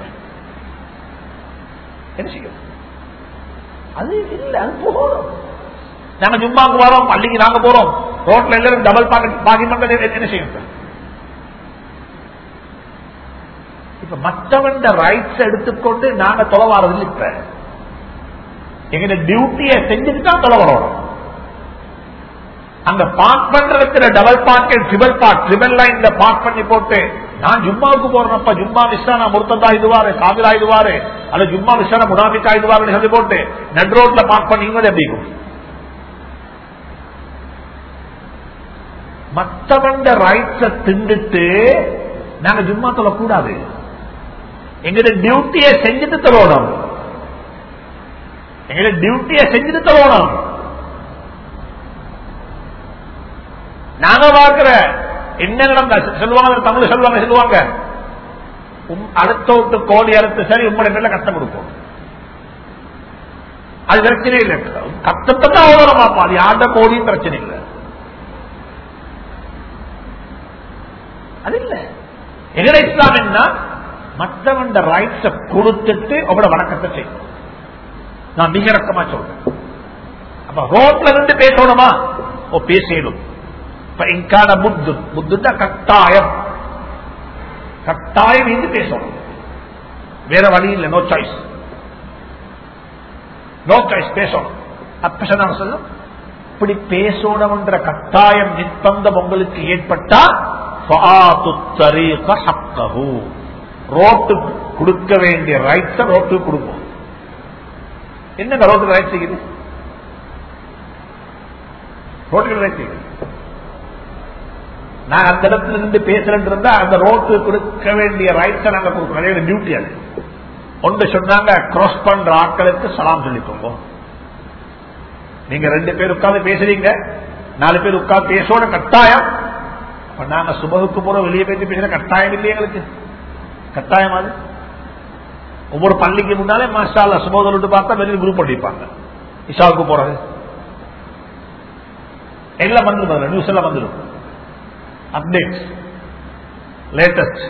Speaker 1: என்ன செய்யும் அது இல்ல அது போறோம் நாங்க ஜும்மாக்கு வரோம் பள்ளிக்கு நாங்க போறோம் ரோட்ல எல்லாரும் டபுள் பாக்கி என்ன செய்யும் இப்ப மற்றவன் ரைட்ஸ் எடுத்துக்கொண்டு நாங்க தொலைவாரதில்லை இப்ப எங்க டியூட்டியை செஞ்சுட்டு தான் தொலை வரணும் அங்க பார்க் பண்ற இடத்துல double park triple park triple லைன்ல பார்க் பண்ணி போட்டு நான் ஜும்மாவுக்கு போறேன்ப்பா ஜும்மா மிஸ்ஸா நான் முருத்தந்தா இதுவாரு காவிரா இதுவாரு அல்ல ஜும்மா மிஸ்ஸா முனாபிக்கா இதுவாருன்னு சொல்லி போட்டு நட் ரோட்ல பார்க் பண்ணீங்க எப்படி மற்றவண்ட ரைட்ஸ திண்டுட்டு நாங்க ஜும்மா தொழக்கூடாது எங்க டியூட்டியை செஞ்சுட்டு தொழணும் எங்க டியூட்டியை செஞ்சுட்டு தொழணும் நாங்க பார்க்கிற என்ன நடந்த சொல்லுவாங்க தமிழ் சொல்லுவாங்க சொல்லுவாங்க அடுத்த விட்டு கோடி அறுத்து சரி உம்மோட மேல கஷ்டம் கொடுக்கும் அது பிரச்சனை இல்லை கஷ்டத்தை தான் அவ்வளோ பார்ப்போம் அது யார்ட கோடியும் பிரச்சனை இல்லை அது இல்ல எங்கட இஸ்லாம் என்ன மற்றவன் ரைட்ஸ கொடுத்துட்டு அவட வணக்கத்தை செய்யும் நான் மிக ரக்கமா சொல்றேன் அப்ப ரோட்ல இருந்து பேசணுமா ஓ பேசிடும் இங்கான புத்து புத்துட்டா கட்டாயம் கட்டாயம் இருந்து பேசணும் வேற வழி இல்லை நோ சாய்ஸ் நோ சாய்ஸ் பேசணும் அப்ப சொன்னாங்க சொல்லும் இப்படி பேசணும்ன்ற கட்டாயம் நிர்பந்தம் உங்களுக்கு ஏற்பட்டா ரோட்டு கொடுக்க வேண்டிய ரைட்ஸ ரோட்டுக்கு கொடுப்போம் என்ன ரோட்டுக்கு ரைட் செய்யுது ரோட்டுக்கு ரைட் செய்யுது நான் அந்த இடத்துல இருந்து பேசுறேன் இருந்தா அந்த ரோட்டு கொடுக்க வேண்டிய ரைட்ஸை நாங்க கொடுக்கணும் டியூட்டி அது ஒன்று சொன்னாங்க கிராஸ் பண்ற ஆட்களுக்கு சலாம் சொல்லிக்கோங்க நீங்க ரெண்டு பேர் உட்கார்ந்து பேசுறீங்க நாலு பேர் உட்கார்ந்து பேசோட கட்டாயம் அப்ப நாங்க சுபகுக்கு போற வெளியே பேசி பேசுற கட்டாயம் இல்லையே எங்களுக்கு கட்டாயம் அது ஒவ்வொரு பள்ளிக்கு முன்னாலே மாஷால சுபோதல் விட்டு பார்த்தா வெளியே குரூப் பண்ணிப்பாங்க இஷாவுக்கு போறது எல்லாம் வந்துடும் நியூஸ் எல்லாம் வந்துடும் அப்டேட் லேட்டஸ்ட்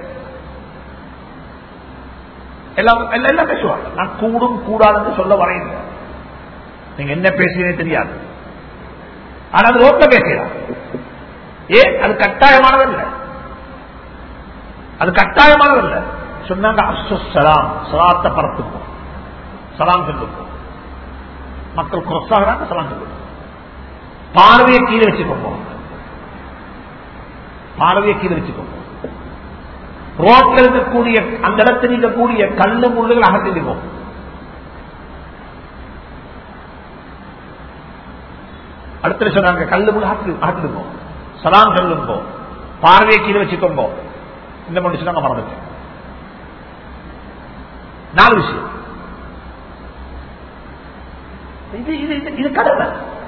Speaker 1: எல்லாம் எல்லாம் எல்லாம் பேசுவாங்க நான் கூடும் கூடாதுன்னு சொல்ல வரையில்லை நீங்க என்ன பேசுறீங்கன்னு தெரியாது ஆனா அது ரோட்ல பேசலாம் ஏன் அது கட்டாயமானதல்ல அது கட்டாயமானதல்ல சொன்னாங்க அப்சு சலாம் சலாத்த பரத்துக்கும் சலாம் சொல்லுக்கும் மக்கள் குறசாகிறாங்க சலாம் சொல்லுக்கும் பார்வையை கீழே வச்சுக்கோங்க பார்வையை கீழே வச்சுக்கோங்க ரோட்ல இருக்கக்கூடிய அந்த இடத்தில் இருக்கக்கூடிய கல்லு முள்ளுகள் அகற்றிடுவோம் அடுத்த சொன்னாங்க கல்லு முள்ளு அகற்றிடுவோம் சலாம் சொல்லுங்கோ பார்வையை கீழே வச்சுக்கோங்க இந்த மனுஷன் நாங்க மறந்துட்டேன் நாலு விஷயம் இது இது இது- இது கடமை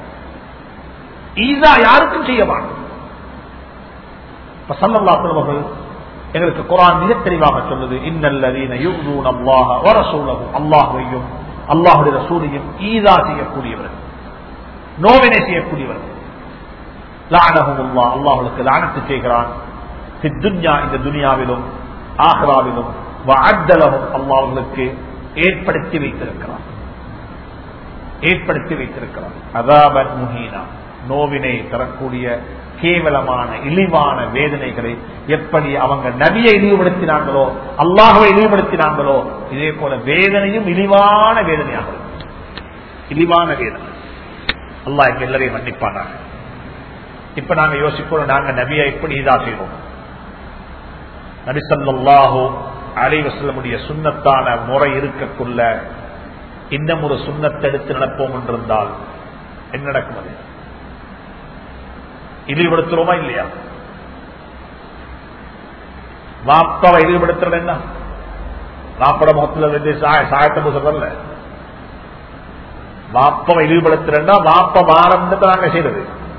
Speaker 1: ஈசா யாருக்கும் செய்ய மாட்டோம் இப்ப சல்லல்லா அவர்கள் எங்களுக்கு குரான் மிக தெளிவாக சொல்லுது இன்னல்லதீன யுக்தூன் அல்லாஹ வரசூலகு அல்லாஹையும் அல்லாஹுடைய ரசூலையும் ஈதா செய்யக்கூடியவர்கள் நோவினை செய்யக்கூடியவர்கள் லானகுமுல்லா அல்லாஹுக்கு லானத்து செய்கிறான் துன்யா இந்த துனியாவிலும் ஆஹ்ராவிலும் வஅத்தலஹும் அல்லாஹ்வுக்கு ஏற்படுத்தி வைத்திருக்கிறான் ஏற்படுத்தி வைத்திருக்கிறான் அதாபன் முஹீனா நோவினை தரக்கூடிய கேவலமான இழிவான வேதனைகளை எப்படி அவங்க நபியை இழிவுபடுத்தினாங்களோ அல்லாஹுவை இழிவுபடுத்தினாங்களோ இதே போல வேதனையும் இழிவான வேதனையாக இருக்கும். இழிவான வேதனை அல்லாஹ் எங்க எல்லாரையும் மன்னிப்பானாங்க இப்ப நாங்க யோசிப்போம் நாங்க நபியை எப்படி இதா செய்வோம் நபி ஸல்லல்லாஹு அலைஹி வஸல்லமுடைய சுன்னத்தான முறை இருக்கக்குள்ள இன்னும் ஒரு சுண்ணத்தை எடுத்து நடப்போம் என்றிருந்தால் என்ன நடக்கும் அது இழிவுபடுத்துறோமா இல்லையா வாப்பாவை இழிவுபடுத்துறது என்ன வாப்பட முகத்துல வந்து சாய- சாயத்தை சொல்றல வாப்பாவை இழிவுபடுத்துறா வாப்ப வாரம்ன்றத நாங்க செய்யறது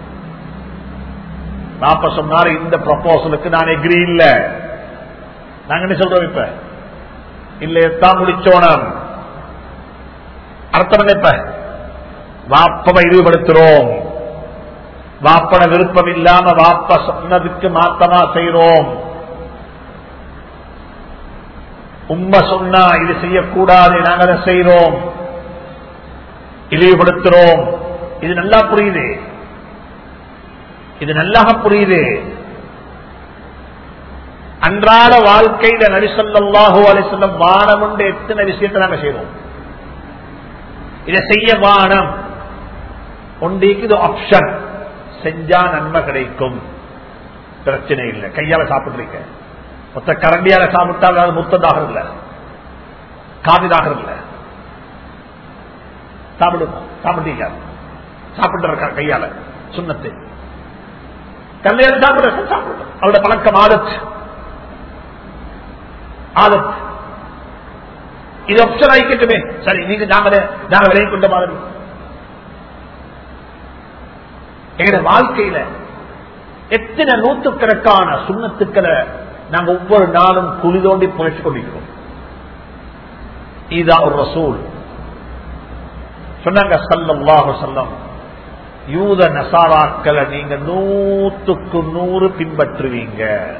Speaker 1: வாப்ப சொன்னாரு இந்த ப்ரப்போசலுக்கு நான் எக்ரி இல்ல நாங்க என்ன சொல்றோம் இப்ப இல்ல எத்தான் முடிச்சோனம் அர்த்தம் என்ன இப்ப வாப்பவை இழிவுபடுத்துறோம் வாப்பட விருப்பம் இல்லாம வாப்ப சொன்னதுக்கு மாத்தமா செய்யறோம் உண்மை சொன்னா இது செய்யக்கூடாது நாங்க அதை செய்யறோம் இழிவுபடுத்துறோம் இது நல்லா புரியுது இது நல்லா புரியுது அன்றாட வாழ்க்கையில நரிசல்லாஹு அலிசல்லம் வானம் உண்டு எத்தனை விஷயத்தை நாங்க செய்யறோம் இதை செய்ய வானம் ஒன்றைக்கு இது ஆப்ஷன் செஞ்சா நன்மை கிடைக்கும் பிரச்சனை இல்லை கையால சாப்பிடுறீங்க மொத்த கரண்டியால சாப்பிட்டால் அது முத்ததாக இல்ல காதிதாக இல்ல சாப்பிடுங்க சாப்பிட்டீங்க சாப்பிடுற க- கையால சுண்ணத்தை கல்லையால சாப்பிடுற சாப்பிடுங்க அவரோட பழக்கம் ஆதத் ஆதத் இது ஆப்ஷன் ஆகிக்கட்டுமே சரி நீங்க நாங்க நாங்க விலை கொண்ட மாதிரி எங்க வாழ்க்கையில எத்தனை நூற்றுக்கணக்கான சுண்ணத்துக்களை நாங்க ஒவ்வொரு நாளும் குழி தோண்டி புழைச்சு கொண்டிருக்கிறோம் இதா ஒரு ரசூல் சொன்னாங்க சல்லல்லாஹு சொல்லம் யூத நசாராக்களை நீங்க நூத்துக்கு நூறு பின்பற்றுவீங்க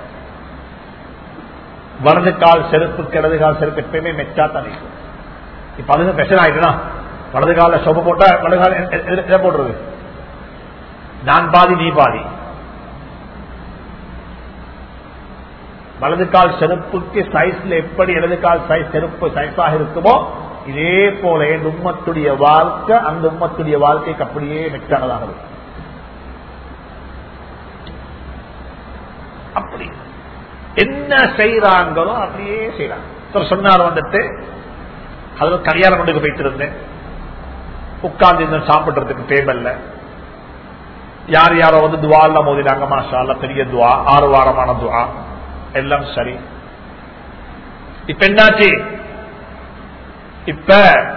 Speaker 1: வலது கால் செருப்புக்கு இடது கால் செருப்பு எப்பயுமே மெச்சா தான் இருக்கும் இப்ப அதுக்கு பெஷன் ஆயிடுனா வலது கால சொப போட்டா வலது கால எ- எ- எதை போடுறது நான் பாதி நீ பாதி வலது கால் செருப்புக்கு சைஸ்ல எப்படி இடது கால் சைஸ் செருப்பு சைஸாக இருக்குமோ இதே போல இந்த உம்மத்துடைய வாழ்க்கை அந்த உம்மத்துடைய வாழ்க்கைக்கு அப்படியே மெச்சானதாக இருக்கும் அப்படி என்ன செய்யறாங்களோ அப்படியே செய்யறாங்க ஒருத்தர் சொன்னார் வந்துட்டு அதுல கல்யாணம் கொண்டு போயிட்டு இருந்தேன் உட்கார்ந்து இருந்தேன் சாப்பிடுறதுக்கு டேபிள்ல யார் யாரோ வந்து துவா எல்லாம் மோதினாங்க மாஷா அல்லாஹ் பெரிய துவா ஆறு வாரமான துவா எல்லாம் சரி இப்ப என்னாச்சு இப்ப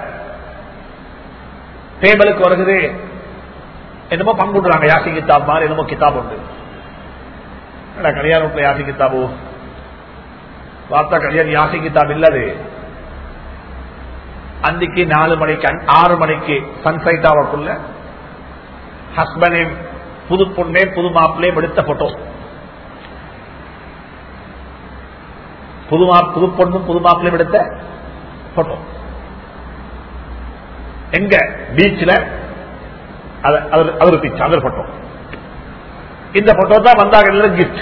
Speaker 1: டேபிளுக்கு வருகுது என்னமோ பங்குடுறாங்க யாசி கிதாப் மாதிரி என்னமோ கிதாப் உண்டு என்னடா கல்யாண வீட்டுல யாசி கிதாபு பார்த்தா கல்யாணம் யாசி கிதாப் இல்லது அன்னைக்கு நாலு மணிக்கு அன்- ஆறு மணிக்கு சன்சைட் ஆகக்குள்ள ஹஸ்பண்டே புது பொண்ணே புது மாப்பிள்ளையும் எடுத்த போட்டோ புதுமா புது பொண்ணும் புது மாப்பிளையும் எடுத்த போட்டோ எங்க பீச்ல அவர் பிச்சு அவர் போட்டோ இந்த போட்டோ தான் வந்தாங்க எல்லாம் கிஃப்ட்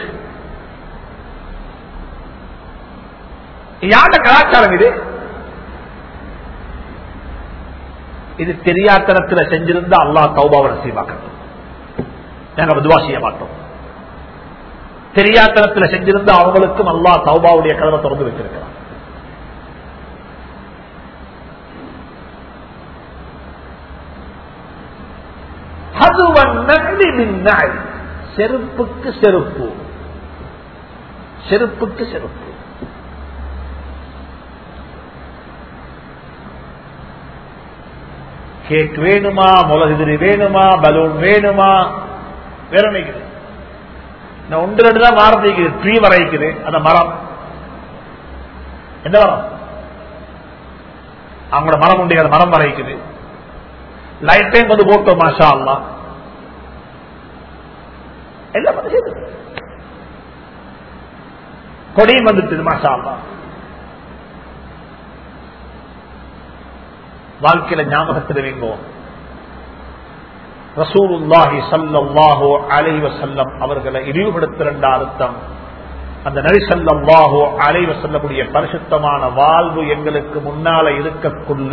Speaker 1: யார கலாச்சாரம் இது இது தெரியாத்தனத்தில் செஞ்சிருந்தா அல்லாஹ் தௌபாவை நசீவாக்கட்டும் நாங்க பதுவா செய்ய மாட்டோம் தெரியாத்தனத்தில் செஞ்சிருந்தா அவங்களுக்கும் அல்லாஹ் தௌபாவுடைய கதவை திறந்து வச்சிருக்கிறான் செருப்புக்கு செருப்பு செருப்புக்கு செருப்பு கேக் வேணுமா முளகுதிரி வேணுமா பலூன் வேணுமா வேற நினைக்குது நான் ஒன்று ரெண்டு தான் மரம் நீக்குது ட்ரீ வரைக்குது அந்த மரம் எந்த மரம் அவங்களோட மரம் உண்டு அந்த மரம் வரைக்குது லைட் டைம் வந்து போட்டோம் மாஷா அல்லா எல்லாம் வந்து செய்யுது கொடியும் வந்துட்டு மாஷா அல்லா வாழ்க்கையில ஞாபகத்தில் வைங்கோ ரசூலுல்லாஹி சல்லாஹோ அலைவ செல்லம் அவர்களை இழிவுபடுத்துகின்ற அர்த்தம் அந்த நரி சல்லாஹோ அலைவ செல்லக்கூடிய பரிசுத்தமான வாழ்வு எங்களுக்கு முன்னால இருக்கக்குள்ள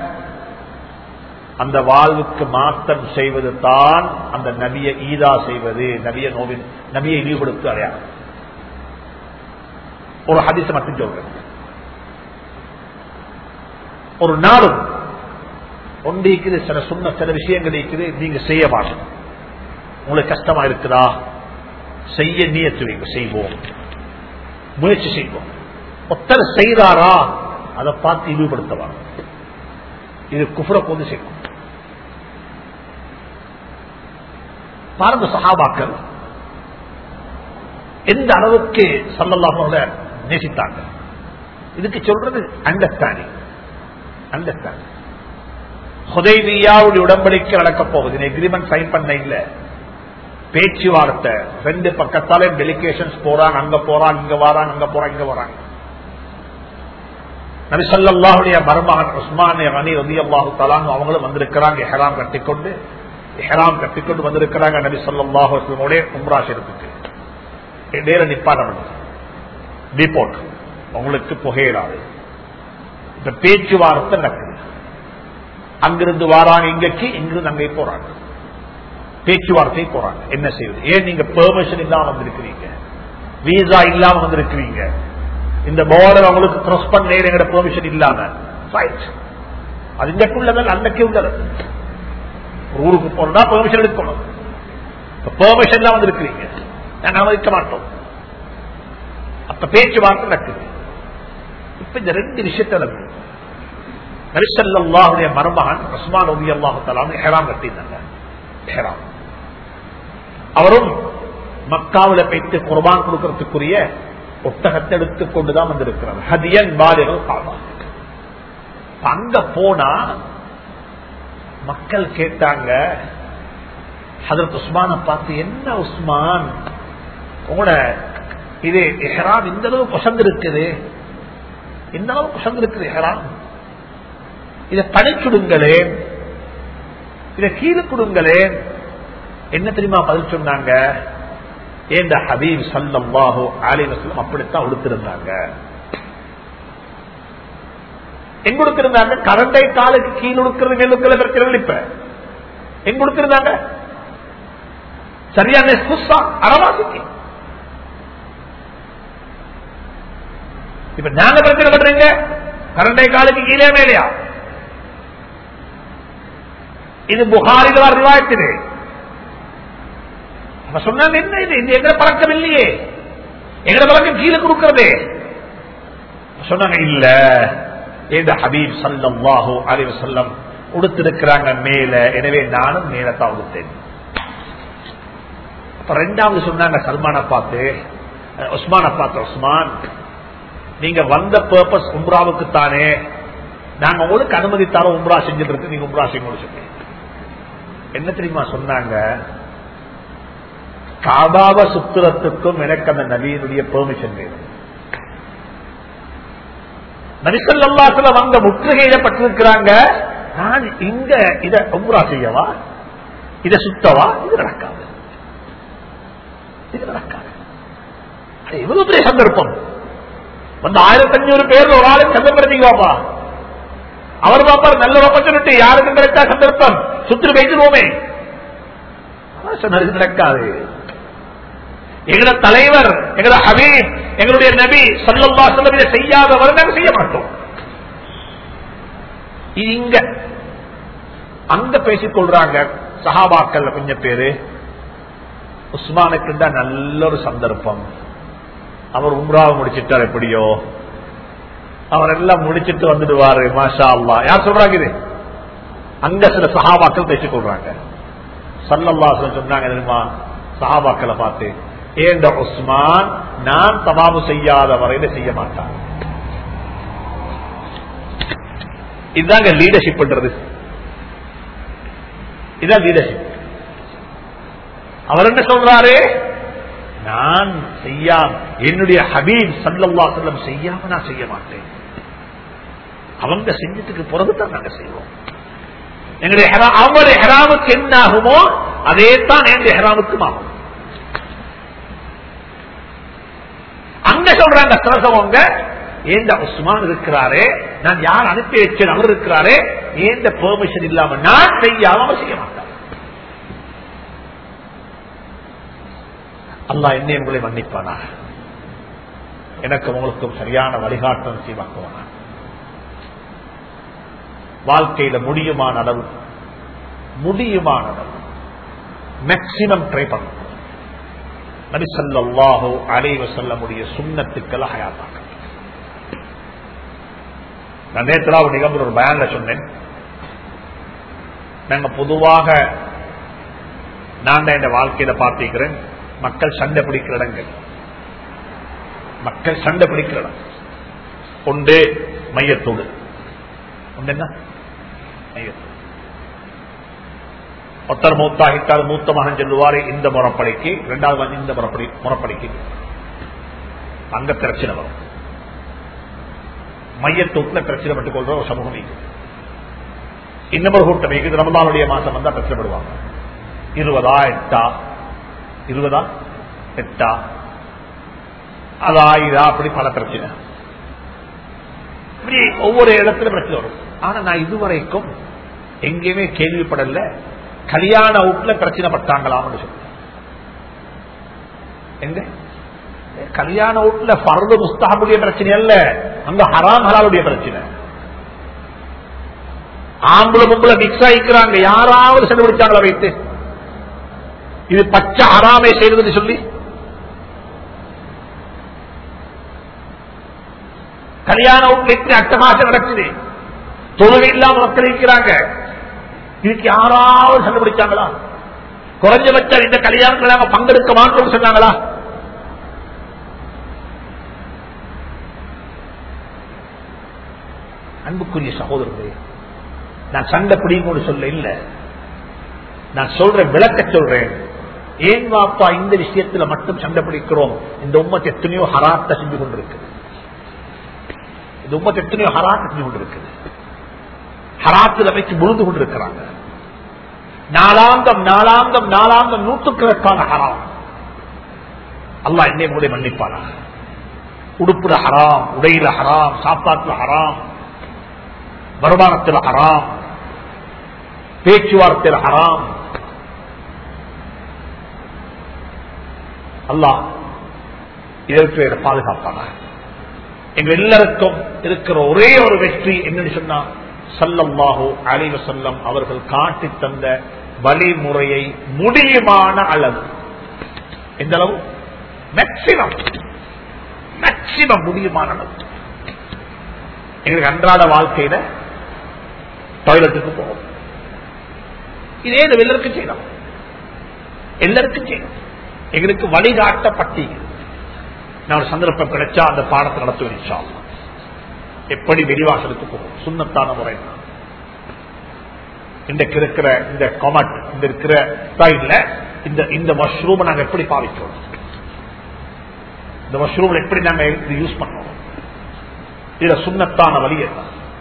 Speaker 1: அந்த வாழ்வுக்கு மாற்றம் செய்வது தான் அந்த நபிய ஈதா செய்வது நபிய நோவின் நபியை இழிவுபடுத்து அடையாளம் ஒரு ஹதிச மட்டும் சொல்றேன் ஒரு நாளும் ஒன்று இருக்குது சில சொன்ன சில விஷயங்கள் இருக்குது நீங்க செய்ய மாட்டோம் உங்களுக்கு கஷ்டமா இருக்குதா செய்ய நீயத்து வைங்க செய்வோம் முயற்சி செய்வோம் ஒத்தர் செய்தாரா அதை பார்த்து இழிவுபடுத்தலாம் இது குஃபுர கொண்டு செய்வோம் பாருங்க சகாபாக்கள் எந்த அளவுக்கு சல்லல்லாமோட நேசித்தாங்க இதுக்கு சொல்றது அண்டர்ஸ்டாண்டிங் அண்டர்ஸ்டாண்டிங் ஹுதைவியாவுடைய உடன்படிக்கை நடக்கப் போகுது எக்ரிமெண்ட் சைன் பண்ண இல்ல பேச்சுவார்த்தை ரெண்டு பக்கத்தாலே டெலிகேஷன்ஸ் போறாங்க அங்க போறாங்க இங்க வராங்க அங்க போறாங்க இங்க வராங்க நபிசல்லாவுடைய மருமகன் உஸ்மான் அணி ரதி அல்லாஹு தலாங்க அவங்களும் வந்திருக்கிறாங்க ஹெராம் கட்டிக்கொண்டு ஹெராம் கட்டிக்கொண்டு வந்திருக்கிறாங்க நபி சொல்லாஹுடைய உம்ரா ஷெருப்புக்கு நேர நிப்பாட்டம் டிபோர்ட் உங்களுக்கு புகையிடாது இப்ப பேச்சுவார்த்தை நடக்குது அங்கிருந்து வாராங்க இங்கக்கு இங்கிருந்து அங்கே போறாங்க பேச்சுவார்த்தை போறாங்க என்ன செய்வது ஏன் நீங்க பெர்மிஷன் இல்லாம வந்திருக்கிறீங்க வீசா இல்லாம வந்திருக்கிறீங்க இந்த பார்டர் அவங்களுக்கு கிராஸ் பண்ண எங்கட பெர்மிஷன் இல்லாம அது இங்கக்குள்ளதல் அன்னைக்கு உள்ளது ஒரு ஊருக்கு போனா பெர்மிஷன் எடுக்கணும் பெர்மிஷன் இல்லாம வந்திருக்கிறீங்க நாங்க அனுமதிக்க மாட்டோம் அப்ப பேச்சுவார்த்தை நடக்குது இப்ப இந்த ரெண்டு விஷயத்தை நடக்குது நரிசல்லாவுடைய மருமகன் உஸ்மான் ரபி அல்லாஹு தலான்னு ஹெராம் கட்டியிருந்தாங்க ஹெராம் அவரும் மக்காவில போயிட்டு குர்பான் கொடுக்கறதுக்குரிய ஒட்டகத்தை எடுத்துக் கொண்டுதான் வந்திருக்கிறார் ஹதியன் பாலிகள் காவா அங்க போனா மக்கள் கேட்டாங்க ஹதரத் உஸ்மான பார்த்து என்ன உஸ்மான் உங்களோட இது எஹராம் இந்த அளவு கொசந்து இருக்குது இந்த அளவு கொசந்து இருக்குது எஹராம் இதை படைச்சுடுங்களே இதை கீழே கொடுங்களே என்ன தெரியுமா பதில் சொன்னாங்க ஏந்த ஹபீப் சல்லாஹோ ஆலிவசலம் அப்படித்தான் உடுத்திருந்தாங்க எங்க கொடுத்திருந்தாங்க கரண்டை காலுக்கு கீழ் உடுக்கிறது நெல்லுக்களை பிரச்சனை இப்ப எங்க கொடுத்திருந்தாங்க சரியான அறவாசிக்கு இப்ப நாங்க பிரச்சனை பண்றீங்க கரண்டை காலுக்கு கீழே மேலையா இது புகாரில் வர ரிவாயத்திலே சொன்னாங்க என்ன இது இந்த எங்க பழக்கம் இல்லையே எங்க பழக்கம் கீழே கொடுக்கறதே சொன்னாங்க இல்ல இந்த ஹபீப் சல்லாஹூ அலிவ சொல்லம் உடுத்திருக்கிறாங்க மேல எனவே நானும் மேலத்தான் உடுத்தேன் அப்ப ரெண்டாவது சொன்னாங்க சல்மான பார்த்து உஸ்மான பார்த்து உஸ்மான் நீங்க வந்த பர்பஸ் உம்ராவுக்கு தானே நாங்க உங்களுக்கு அனுமதி தரோம் உம்ரா செஞ்சுட்டு இருக்கு நீங்க உம்ரா செய்ய சொன்னீங்க என்ன தெரியுமா சொன்னாங்க காபாவ சுத்துறத்துக்கும் எனக்கு அந்த நபியினுடைய பெர்மிஷன் வேணும் நபிசல்லாத்துல வந்த முற்றுகையிடப்பட்டிருக்கிறாங்க நான் இங்க இத உம்ரா செய்யவா இத சுத்தவா இது நடக்காது இது நடக்காது அது இவ்வளவு பெரிய சந்தர்ப்பம் வந்து ஆயிரத்தி அஞ்சூறு பேர் ஒரு ஆளு சந்தர்ப்பா அவர் பாப்பார் நல்ல ஆப்பர்ச்சுனிட்டி யாருக்கு கிடைச்சா சந்தர்ப்பம் சுற்று வைத்துருவோமே சொன்னது நடக்காது எங்களோட தலைவர் எங்களோட ஹபீப் எங்களுடைய நபி சல்லல்லா சொல்லம் இதை செய்யாதவர் நாங்கள் செய்ய மாட்டோம் இது இங்க அங்க பேசிக் கொள்றாங்க சஹாபாக்கள் கொஞ்சம் பேரு உஸ்மானுக்கு தான் நல்ல ஒரு சந்தர்ப்பம் அவர் உம்ராவை முடிச்சிட்டார் எப்படியோ அவர் எல்லாம் முடிச்சிட்டு வந்துடுவாரு மாஷா அல்லா யார் சொல்றாங்க இது அங்க சில சஹாபாக்கள் பேசிக் கொள்றாங்க சல்லல்லா சொன்னாங்க தெரியுமா சஹாபாக்களை பார்த்து ஏண்ட உஸ்மான் நான் தவாபு செய்யாத வரையில செய்ய மாட்டான் இதுதாங்க லீடர்ஷிப் பண்றது இதான் லீடர்ஷிப் அவர் என்ன சொல்றாரு நான் செய்யாம என்னுடைய ஹபீப் சல்லல்லா செல்லம் செய்யாம நான் செய்ய மாட்டேன் அவங்க செஞ்சதுக்கு பிறகுதான் நாங்க செய்வோம் எங்களுடைய அவங்களுடைய ஹெராமுக்கு என்ன ஆகுமோ அதே தான் என்னுடைய ஹெராமுக்கும் ஆகும் அங்க சொல்றாங்க சரசவங்க ஏந்த உஸ்மான் இருக்கிறாரே நான் யார் அனுப்பி வச்சேன் அவர் இருக்கிறாரே ஏந்த பெர்மிஷன் இல்லாம நான் செய்யாம அவர் செய்ய மாட்டார் அல்லா என்ன உங்களை மன்னிப்பானா எனக்கு உங்களுக்கும் சரியான வழிகாட்டம் செய்வாக்குவானா வாழ்க்கையில முடியுமான அளவு முடியுமான அளவு மேக்சிமம் ட்ரை பண்ணணும் நபிசல்லாஹோ அலைவ செல்லமுடைய சுண்ணத்துக்கள் ஹயாத்தாக்க நான் நேற்று ஒரு நிகழ்வு ஒரு பயன்ல சொன்னேன் நாங்க பொதுவாக நான் என் வாழ்க்கையில பார்த்திருக்கிறேன் மக்கள் சண்டை பிடிக்கிற இடங்கள் மக்கள் சண்டை பிடிக்கிற இடம் ஒன்று மையத்தோடு ஒன்று என்ன மையத்தோடு ஒருத்தர் மூத்தாகிட்டால் மூத்த மகன் சொல்லுவாரு இந்த முறப்படிக்கு இரண்டாவது மகன் இந்த முறப்படி முறப்படிக்கு அங்க பிரச்சனை வரும் மையத்தூட்டுல பிரச்சனை பட்டுக் கொள்ற ஒரு சமூகம் இருக்குது இன்னொரு கூட்டம் இருக்குது ரமதானுடைய மாசம் வந்தா பிரச்சனைப்படுவாங்க இருபதா எட்டா இருபதா எட்டா அது ஆயிரா அப்படி பல பிரச்சனை இப்படி ஒவ்வொரு இடத்துல பிரச்சனை வரும் ஆனா நான் இதுவரைக்கும் எங்கேயுமே கேள்விப்படல கல்யாண வீட்டுல பிரச்சனை பட்டாங்களாம்னு சொல்லி எங்க கல்யாண வீட்டுல பரது முஸ்தாபுடைய பிரச்சனை அல்ல அங்க ஹராம் ஹலாலுடைய பிரச்சனை ஆம்பளை பொம்பளை மிக்ஸ் ஆயிக்கிறாங்க யாராவது சென்று பிடிச்சாங்களா வைத்து இது பச்சை ஹராமை செய்வது சொல்லி கல்யாண வீட்டுல அட்டகாசம் நடக்குது தொழுகை இல்லாம மக்கள் இருக்கிறாங்க இதுக்கு யாராவது கண்டுபிடிச்சாங்களா குறைஞ்சபட்சம் இந்த கல்யாணத்தில் நாங்க பங்கெடுக்க மாட்டோம் சொன்னாங்களா அன்புக்குரிய சகோதரர்களே நான் சண்டை பிடிக்கும் சொல்ல இல்ல நான் சொல்றேன் விளக்க சொல்றேன் ஏன் வாப்பா இந்த விஷயத்துல மட்டும் சண்டை பிடிக்கிறோம் இந்த உம்மத்தை எத்தனையோ ஹராத்த செஞ்சு கொண்டிருக்கு இந்த உம்மத்தை எத்தனையோ ஹராத்த செஞ்சு கொண்டிருக்குது ஹராத்தில் அமைச்சு முழுந்து கொண்டிருக்கிறாங்க நாளாந்தம் நாளாந்தம் நாளாந்தம் நூற்றுக்கணக்கான ஹராம் அல்லா என்னை மூலை மன்னிப்பானா உடுப்புல ஹராம் உடையில ஹராம் சாப்பாட்டுல ஹராம் வருமானத்தில் ஹராம் பேச்சுவார்த்தையில் ஹராம் அல்லா இதற்கு பாதுகாப்பானா எங்க எல்லாருக்கும் இருக்கிற ஒரே ஒரு வெற்றி என்னன்னு சொன்னா சல்லம்மாஹோ அலைவ செல்லம் அவர்கள் காட்டி தந்த வழிமுறையை முடியுமான அளவு எந்த அளவு மேக்சிமம் மேக்சிமம் முடியுமான அளவு எங்களுக்கு அன்றாட வாழ்க்கையில டாய்லெட்டுக்கு போகும் இதே எல்லாருக்கும் செய்யலாம் எல்லாருக்கும் செய்யலாம் எங்களுக்கு வழிகாட்டப்பட்டி நான் ஒரு சந்தர்ப்பம் கிடைச்சா அந்த பாடத்தை நடத்துவேன் எப்படி வெளிவாசலுக்கு போகும் சுண்ணத்தான முறை இன்றைக்கு இருக்கிற இந்த கொமட் இந்த இருக்கிற ஸ்டைல இந்த இந்த மஷ்ரூம் நாங்க எப்படி பாவிக்கிறோம் இந்த மஷ்ரூம் எப்படி நாங்க யூஸ் பண்ணோம் இதுல சுண்ணத்தான வழி என்ன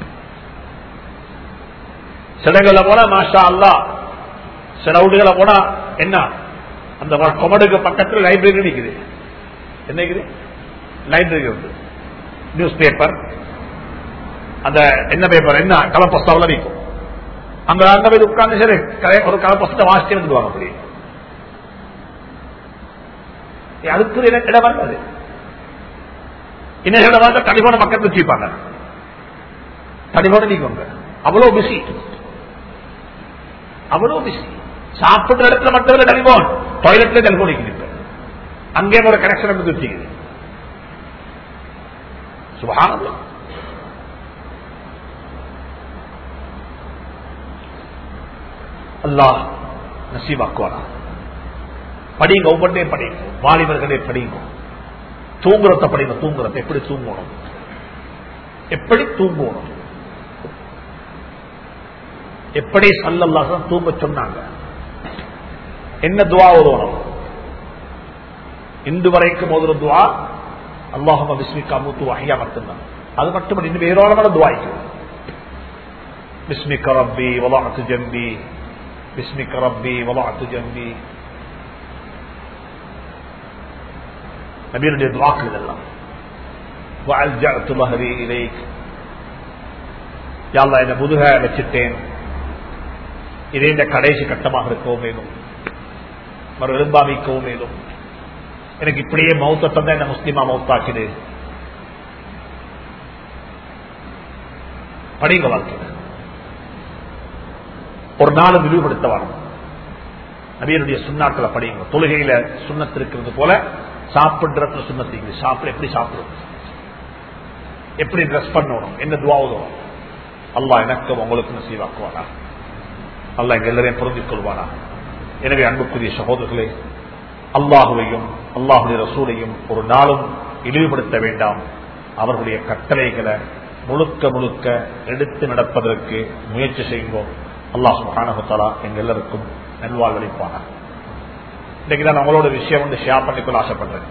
Speaker 1: சிலங்களை போல மாஷா அல்லா சில வீடுகளை போனா என்ன அந்த கொமடுக்கு பக்கத்தில் லைப்ரரி நிக்குது என்ன இருக்குது லைப்ரரி உண்டு நியூஸ் பேப்பர் அந்த என்ன பேப்பர் என்ன கலர் புஸ்தகம் நிற்கும் அங்க அங்க போய் உட்கார்ந்து சரி கலை- ஒரு கலர் புஸ்தகத்தை வாசிச்சு வந்துடுவாங்க அப்படி அதுக்கு இடம் இடம் வந்தது இன்னும் இடம் வந்து டெலிபோன பக்கத்தில் வச்சுப்பாங்க டெலிபோன நீங்க அவ்வளவு பிஸி அவ்வளவு பிஸி சாப்பிடுற இடத்துல மட்டும் இல்ல டெலிபோன் டாய்லெட்ல டெலிபோன் நிற்கிறது அங்கே ஒரு கனெக்ஷன் வந்து வச்சுக்குது சுபகானம் அல்லாஹ் நசீபாக்குவானா படிங்க ஒவ்வொன்றையும் படிங்க வாலிபர்களே படிங்க தூங்குறத படிங்க தூங்குறத எப்படி தூங்கணும் எப்படி தூங்கணும் எப்படி சல்லல்லாஹ் தூங்க சொன்னாங்க என்ன துவா ஓதணும் இன்று வரைக்கும் ஓதுற துவா அல்லாஹும பிஸ்மிகா மூத்து வஹியா மட்டும்தான் அது மட்டும் இன்னும் ஏராளமான துவாய்க்கு பிஸ்மிக ரப்பி வலாத்து ஜம்பி பிஸ்மிக ரப்பி வலாத்து ஜம்பி நபியுடைய துவாக்கள் இதெல்லாம் وَأَلْجَأْتُ ظَهْرِي إِلَيْكَ யா அல்லாஹ் என்னை முதுக வச்சுட்டேன் இதே இந்த கடைசி கட்டமாக இருக்கவும் மேலும் மறு எலும்பாமிக்கவும் மேலும் எனக்கு இப்படியே மௌத்தத்தை தான் என்ன முஸ்லிமா மௌத்தாக்குது படிங்க வாழ்க்கையில் ஒரு நாள் விரிவுபடுத்த வரும் நபியனுடைய சுண்ணாக்களை படிங்க தொழுகையில சுண்ணத்து இருக்கிறது போல சாப்பிடுறதுல சுண்ணத்து சாப்பிட எப்படி சாப்பிடும் எப்படி ட்ரெஸ் பண்ணணும் என்ன துவாவதும் அல்லாஹ் எனக்கும் உங்களுக்கு நசீவாக்குவானா அல்லாஹ் எங்க எல்லாரையும் பொருந்திக் கொள்வானா எனவே அன்புக்குரிய சகோதரர்களே அல்லாஹுவையும் அல்லாஹுடைய ரசூலையும் ஒரு நாளும் இழிவுபடுத்த வேண்டாம் அவர்களுடைய கட்டளைகளை முழுக்க முழுக்க எடுத்து நடப்பதற்கு முயற்சி செய்வோம் அல்லாஹ் சுகானகத்தாலா எங்க எல்லாருக்கும் நல்வாழ்வளிப்பானா இன்னைக்கு நான் உங்களோட விஷயம் வந்து ஷேர் பண்ணிக்கொள்ள ஆசைப்படுறேன்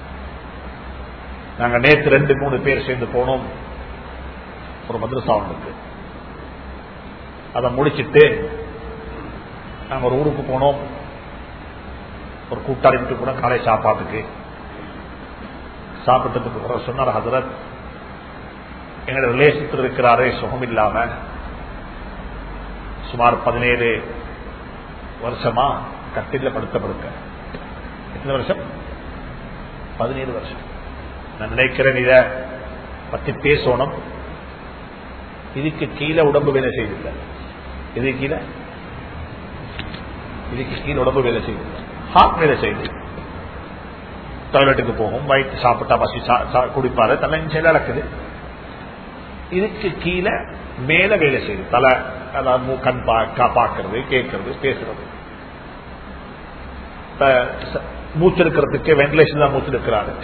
Speaker 1: நாங்க நேற்று ரெண்டு மூணு பேர் சேர்ந்து போனோம் ஒரு மதுரசா ஒன்றுக்கு அதை முடிச்சிட்டு நாங்க ஒரு ஊருக்கு போனோம் ஒரு கூட்டாளி வீட்டு கூட காலை சாப்பாட்டுக்கு சாப்பிட்டதுக்கு பிறகு சொன்னார் ஹசரத் எங்களோட ரிலேஷத்தில் இருக்கிறாரே சுகம் இல்லாம சுமார் பதினேழு வருஷமா கட்டில படுத்த படுக்க எத்தனை வருஷம் பதினேழு வருஷம் நான் நினைக்கிறேன் இத பத்தி பேசணும் இதுக்கு கீழே உடம்பு வேலை செய்தில்லை இதுக்கு கீழே இதுக்கு கீழே உடம்பு வேலை செய்தில்லை ஹார்ட் வேலை செய்யுது டாய்லெட்டுக்கு போகும் வயிற்று சாப்பிட்டா பசி சா- சா- குடிப்பாரு தலை செயல் நடக்குது இதுக்கு கீழே மேல வேலை செய்யுது தலை அதாவது மூ- கண் பா- பார்க்கறது கேட்கறது பேசுறது இப்ப ச- மூச்செடுக்கிறதுக்கு வென்டிலேஷன் தான் மூச்செடுக்கிறாரு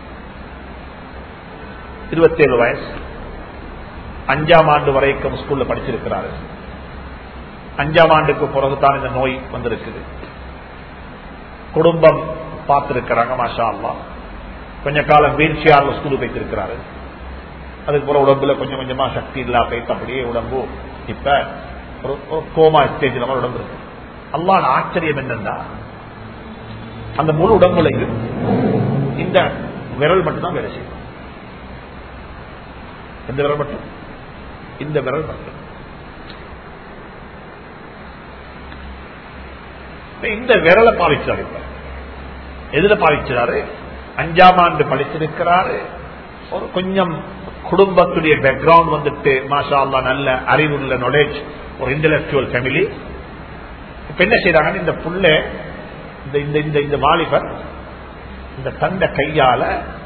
Speaker 1: இருபத்தேழு வயசு அஞ்சாம் ஆண்டு வரைக்கும் ஸ்கூல்ல படிச்சிருக்கிறாரு அஞ்சாம் ஆண்டுக்கு பிறகுதான் இந்த நோய் வந்திருக்குது குடும்பம் பார்த்திருக்கிறாங்க மாஷா அல்லா கொஞ்ச காலம் வீல் சேர்ல ஸ்கூலுக்கு வைத்திருக்கிறாரு அதுக்கு பிறகு உடம்புல கொஞ்சம் கொஞ்சமா சக்தி இல்லா போயிட்டு அப்படியே உடம்பு இப்ப ஒரு ஒரு கோமா ஸ்டேஜ் நம்ம உடம்பு இருக்கு அல்லாட ஆச்சரியம் என்னன்னா அந்த முழு உடம்புலையும் இந்த விரல் மட்டும்தான் வேலை செய்யும் எந்த விரல் மட்டும் இந்த விரல் மட்டும் இந்த விரலை பாவிச்சார் இப்ப எதுல பாவிச்சாரு அஞ்சாம் ஆண்டு படிச்சிருக்கிறாரு ஒரு கொஞ்சம் குடும்பத்துடைய பேக்ரவுண்ட் வந்துட்டு மாஷா அல்லா நல்ல அறிவுள்ள நாலேஜ் ஒரு இன்டலெக்சுவல் ஃபேமிலி இப்ப என்ன செய்யறாங்க இந்த புள்ள இந்த இந்த இந்த இந்த வாலிபர் இந்த தந்த கையால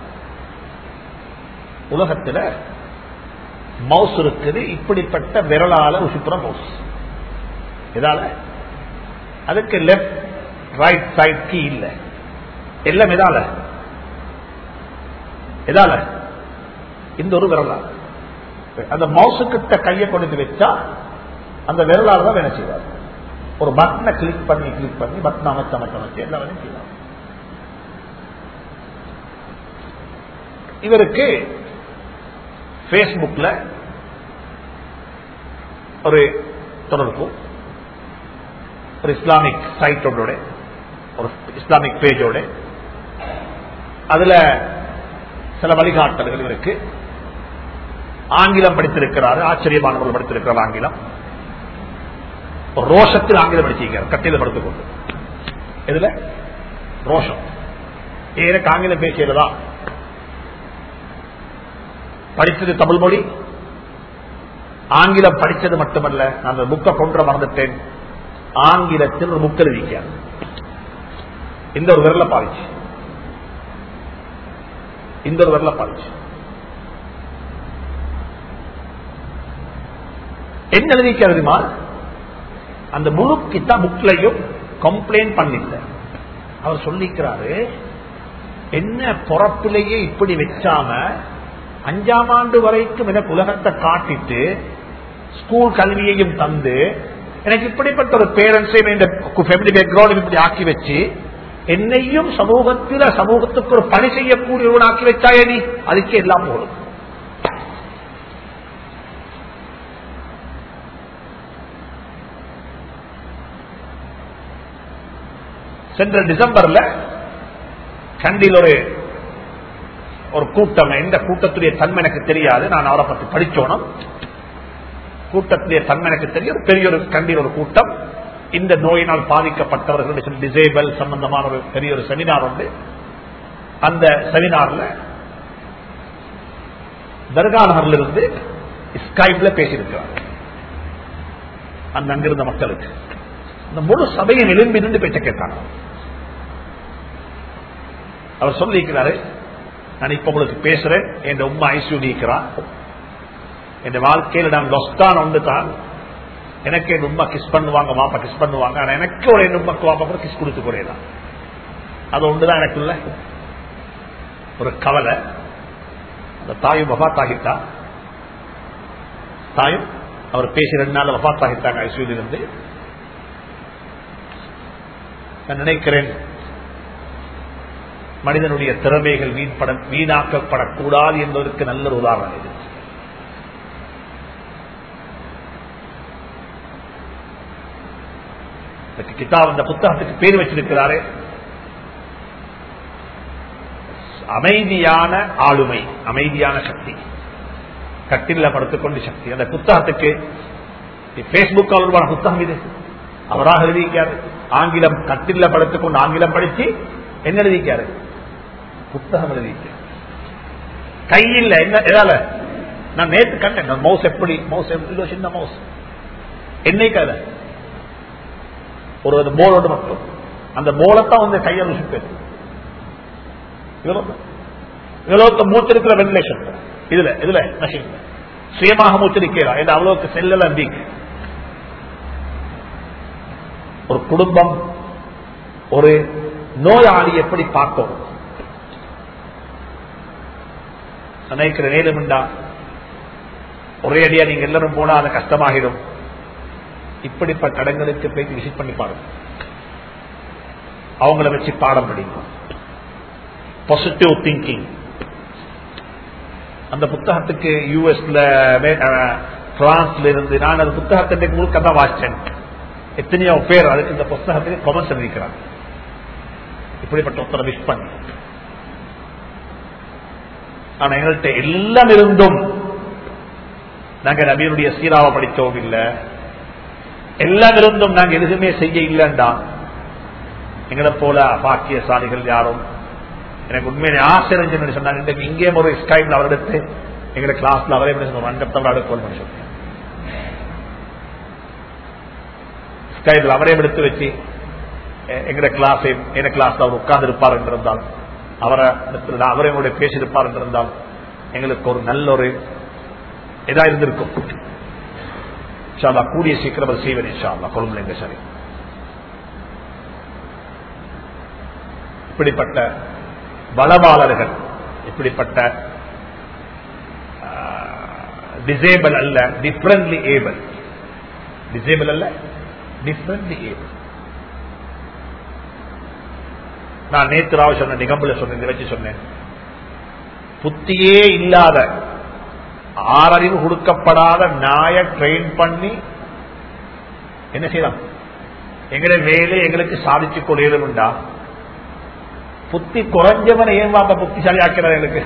Speaker 1: உலகத்துல மவுஸ் இருக்குது இப்படிப்பட்ட விரலால உசுப்புற மவுஸ் இதால அதுக்கு லெப்ட் ரைட் சைட் கீ இல்ல எல்லாம் எதால எதால இந்த ஒரு விரலால அந்த மவுசு கிட்ட கையை கொண்டு வச்சா அந்த விரலால தான் வேலை செய்வார் ஒரு பட்டனை கிளிக் பண்ணி கிளிக் பண்ணி பட்டன் அமைச்சு அமைச்சு அமைச்சு எல்லா வேலையும் செய்வார் இவருக்கு பேஸ்புக்ல ஒரு தொடர்பு ஒரு இஸ்லாமிக் சைட்டோட ஒரு இஸ்லாமிக் பேஜோட அதுல சில வழிகாட்டல்கள் இருக்கு ஆங்கிலம் படித்திருக்கிறாரு ஆச்சரியமானவர்கள் படித்திருக்கிறார் ஆங்கிலம் ஒரு ரோஷத்தில் ஆங்கிலம் படிச்சிருக்கிறார் கட்டில படுத்துக்கொண்டு இதுல ரோஷம் எனக்கு ஆங்கிலம் பேசியதா படித்தது தமிழ் மொழி ஆங்கிலம் படித்தது மட்டுமல்ல நான் அந்த புக்கை கொன்ற மறந்துட்டேன் ஆங்கிலத்தில் ஒரு புக் எழுதிக்கார் இந்த ஒரு விரல பாதிச்சு இந்த ஒரு விரல பாதிச்சு என்ன எழுதிக்கிறதுமா அந்த முழு கிட்டா புக்லையும் கம்ப்ளைண்ட் பண்ணிட்ட அவர் சொல்லிக்கிறாரு என்ன பொறப்பிலேயே இப்படி வச்சாம அஞ்சாம் ஆண்டு வரைக்கும் எனக்கு உலகத்தை காட்டிட்டு ஸ்கூல் கல்வியையும் தந்து எனக்கு இப்படிப்பட்ட ஒரு பேரண்ட்ஸையும் இந்த ஃபேமிலி பேக்ரவுண்ட் இப்படி ஆக்கி வச்சு என்னையும் சமூகத்தில் சமூகத்துக்கு ஒரு பணி செய்யக்கூடியவன் ஆக்கி வச்சாயே நீ அதுக்கே எல்லாம் போடும் சென்ற டிசம்பர்ல கண்டில் ஒரு ஒரு கூட்டம் எந்த கூட்டத்துடைய தன்மை எனக்கு தெரியாது நான் அவரை பற்றி படிச்சோனும் கூட்டத்துடைய தன்மை எனக்கு தெரியும் ஒரு பெரிய ஒரு கண்டில் ஒரு கூட்டம் இந்த நோயினால் பாதிக்கப்பட்டவர்கள் டிசேபிள் சம்பந்தமான ஒரு பெரிய ஒரு செமினார் உண்டு அந்த செமினார்ல தர்கா நகர்ல இருந்து ஸ்கைப்ல பேசியிருக்கிறார் அந்த அங்கிருந்த மக்களுக்கு அந்த முழு சபையை எழும்பி நின்று பேச்ச கேட்டாங்க அவர் சொல்லியிருக்கிறாரு நான் இப்ப உங்களுக்கு பேசுறேன் என் உமா ஐசியூ நீக்கிறான் என் வாழ்க்கையில் நான் லொஸ்தான் ஒன்று தான் எனக்கு என் உமா கிஸ் பண்ணுவாங்க வாப்பா கிஸ் பண்ணுவாங்க ஆனா எனக்கு ஒரு என் உமாக்கு வாப்பா கூட கிஸ் கொடுத்து கூடதான் அது ஒன்றுதான் எனக்குள்ள ஒரு கவலை அந்த தாயும் வபாத் ஆகிட்டா தாயும் அவர் பேசி ரெண்டு நாள் வபாத் ஆகிட்டாங்க ஐசியூல இருந்து நான் நினைக்கிறேன் மனிதனுடைய திறமைகள் வீண்பட வீணாக்கப்படக்கூடாது என்பதற்கு நல்ல ஒரு உதாரணம் இது கிதாப் அந்த புத்தகத்துக்கு பேர் வச்சிருக்கிறாரு அமைதியான ஆளுமை அமைதியான சக்தி கட்டில படுத்துக்கொண்டு சக்தி அந்த புத்தகத்துக்கு பேஸ்புக் உருவான புத்தகம் இது அவராக எழுதியிருக்காரு ஆங்கிலம் கட்டில படுத்துக்கொண்டு ஆங்கிலம் படிச்சு என்ன எழுதிக்காரு புத்தகம் எழுதியிருக்காரு கையில் என்ன எதால நான் நேற்று கண்டேன் மவுஸ் எப்படி மவுஸ் எப்படி சின்ன மவுஸ் என்னைக்கு அதை ஒரு மோலோடு மட்டும் அந்த மோலத்தான் வந்து கையை ருசிப்பேன் இவ்வளவு மூச்சிருக்கிற வென்டிலேஷன் இதுல இதுல மஷின் சுயமாக மூச்சிருக்கலாம் இது அவ்வளவுக்கு செல்லல வீக் ஒரு குடும்பம் ஒரு நோயாளி எப்படி பார்க்கணும் நினைக்கிற நேரம்டா ஒரே அடியா நீங்க எல்லாரும் போனா அது கஷ்டமாகிடும் இப்படிப்பட்ட இடங்களுக்கு போய் விசிட் பண்ணி பாருங்க அவங்கள வச்சு பாடம் படிக்கும் பாசிட்டிவ் திங்கிங் அந்த புத்தகத்துக்கு யூஎஸ்ல பிரான்ஸ்ல இருந்து நான் அந்த புத்தகத்தை முழுக்க தான் வாசிச்சேன் எத்தனையோ பேர் அதுக்கு இந்த புத்தகத்துக்கு கொமன்ஸ் எழுதிக்கிறாங்க இப்படிப்பட்ட ஒருத்தரை விஷ் பண்ணி ஆனா எங்கள்கிட்ட எல்லாம் இருந்தும் நாங்க நபியனுடைய சீராவை படித்தோம் இல்ல எல்லாம் இருந்தும் நாங்க எதுவுமே செய்ய இல்லைண்டா எங்களை போல பாக்கியசாலிகள் யாரும் எனக்கு உண்மையிலே ஆசை இருந்துச்சு சொன்னாங்க இன்றைக்கு இங்கே ஒரு ஸ்கைப்ல அவர் எடுத்து எங்களை கிளாஸ்ல அவரே அங்கத்தவரை அடுக்கோல் பண்ணி சொன்னேன் ஸ்கைப்ல அவரே எடுத்து வச்சு எங்கட கிளாஸ் என்ன கிளாஸ்ல அவர் உட்கார்ந்து இருப்பார் என்றிருந்தால் அவரை அவரை எங்களுடைய பேசியிருப்பார் என்றிருந்தால் எங்களுக்கு ஒரு நல்ல ஒரு இதா இருந்திருக்கும் இன்ஷால்லா கூடிய சீக்கிரம் அதை செய்வேன் இன்ஷால்லா கொழும்புல எங்க சரி இப்படிப்பட்ட பலவாளர்கள் இப்படிப்பட்ட டிசேபிள் அல்ல டிஃபரண்ட்லி ஏபிள் டிசேபிள் அல்ல டிஃபரண்ட்லி ஏபிள் நான் நேற்று ராவ் சொன்ன நிகம்புல சொன்னேன் இதை வச்சு சொன்னேன் புத்தியே இல்லாத ஆறறிவு கொடுக்கப்படாத நாயை ட்ரெயின் பண்ணி என்ன செய்யலாம் எங்களுடைய வேலை எங்களுக்கு சாதிச்சு கொள்ளையிலுண்டா புத்தி குறைஞ்சவனை ஏன் வாப்ப புத்திசாலி ஆக்கிறார் எங்களுக்கு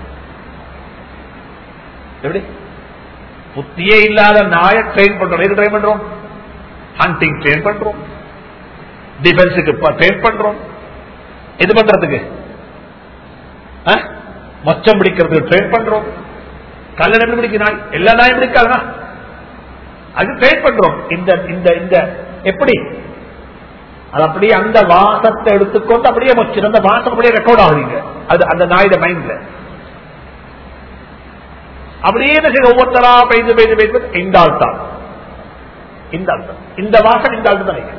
Speaker 1: எப்படி புத்தியே இல்லாத நாயை ட்ரெயின் பண்றோம் எது ட்ரெயின் பண்றோம் ஹண்டிங் ட்ரெயின் பண்றோம் டிஃபென்ஸுக்கு ட்ரெயின் பண்றோம் எது பண்றதுக்கு ஆ? மொச்சம் பிடிக்கிறதுக்கு ட்ரெயின் பண்றோம் கல்ல எப்படி பிடிக்க நாய் எல்லா நாயும் பிடிக்காதுனா அது ட்ரெயின் பண்றோம் இந்த இந்த இந்த எப்படி அது அப்படியே அந்த வாசத்தை எடுத்துக்கொண்டு அப்படியே மொச்சு அந்த வாசம் அப்படியே ரெக்கார்ட் ஆகுறீங்க அது அந்த நாயோட மைண்ட்ல அப்படியே என்ன செய்ய ஒவ்வொருத்தரா பெய்து பெய்து பெய்து இந்த ஆள் தான் இந்த ஆள் தான் இந்த வாசம் இந்த ஆள் தான்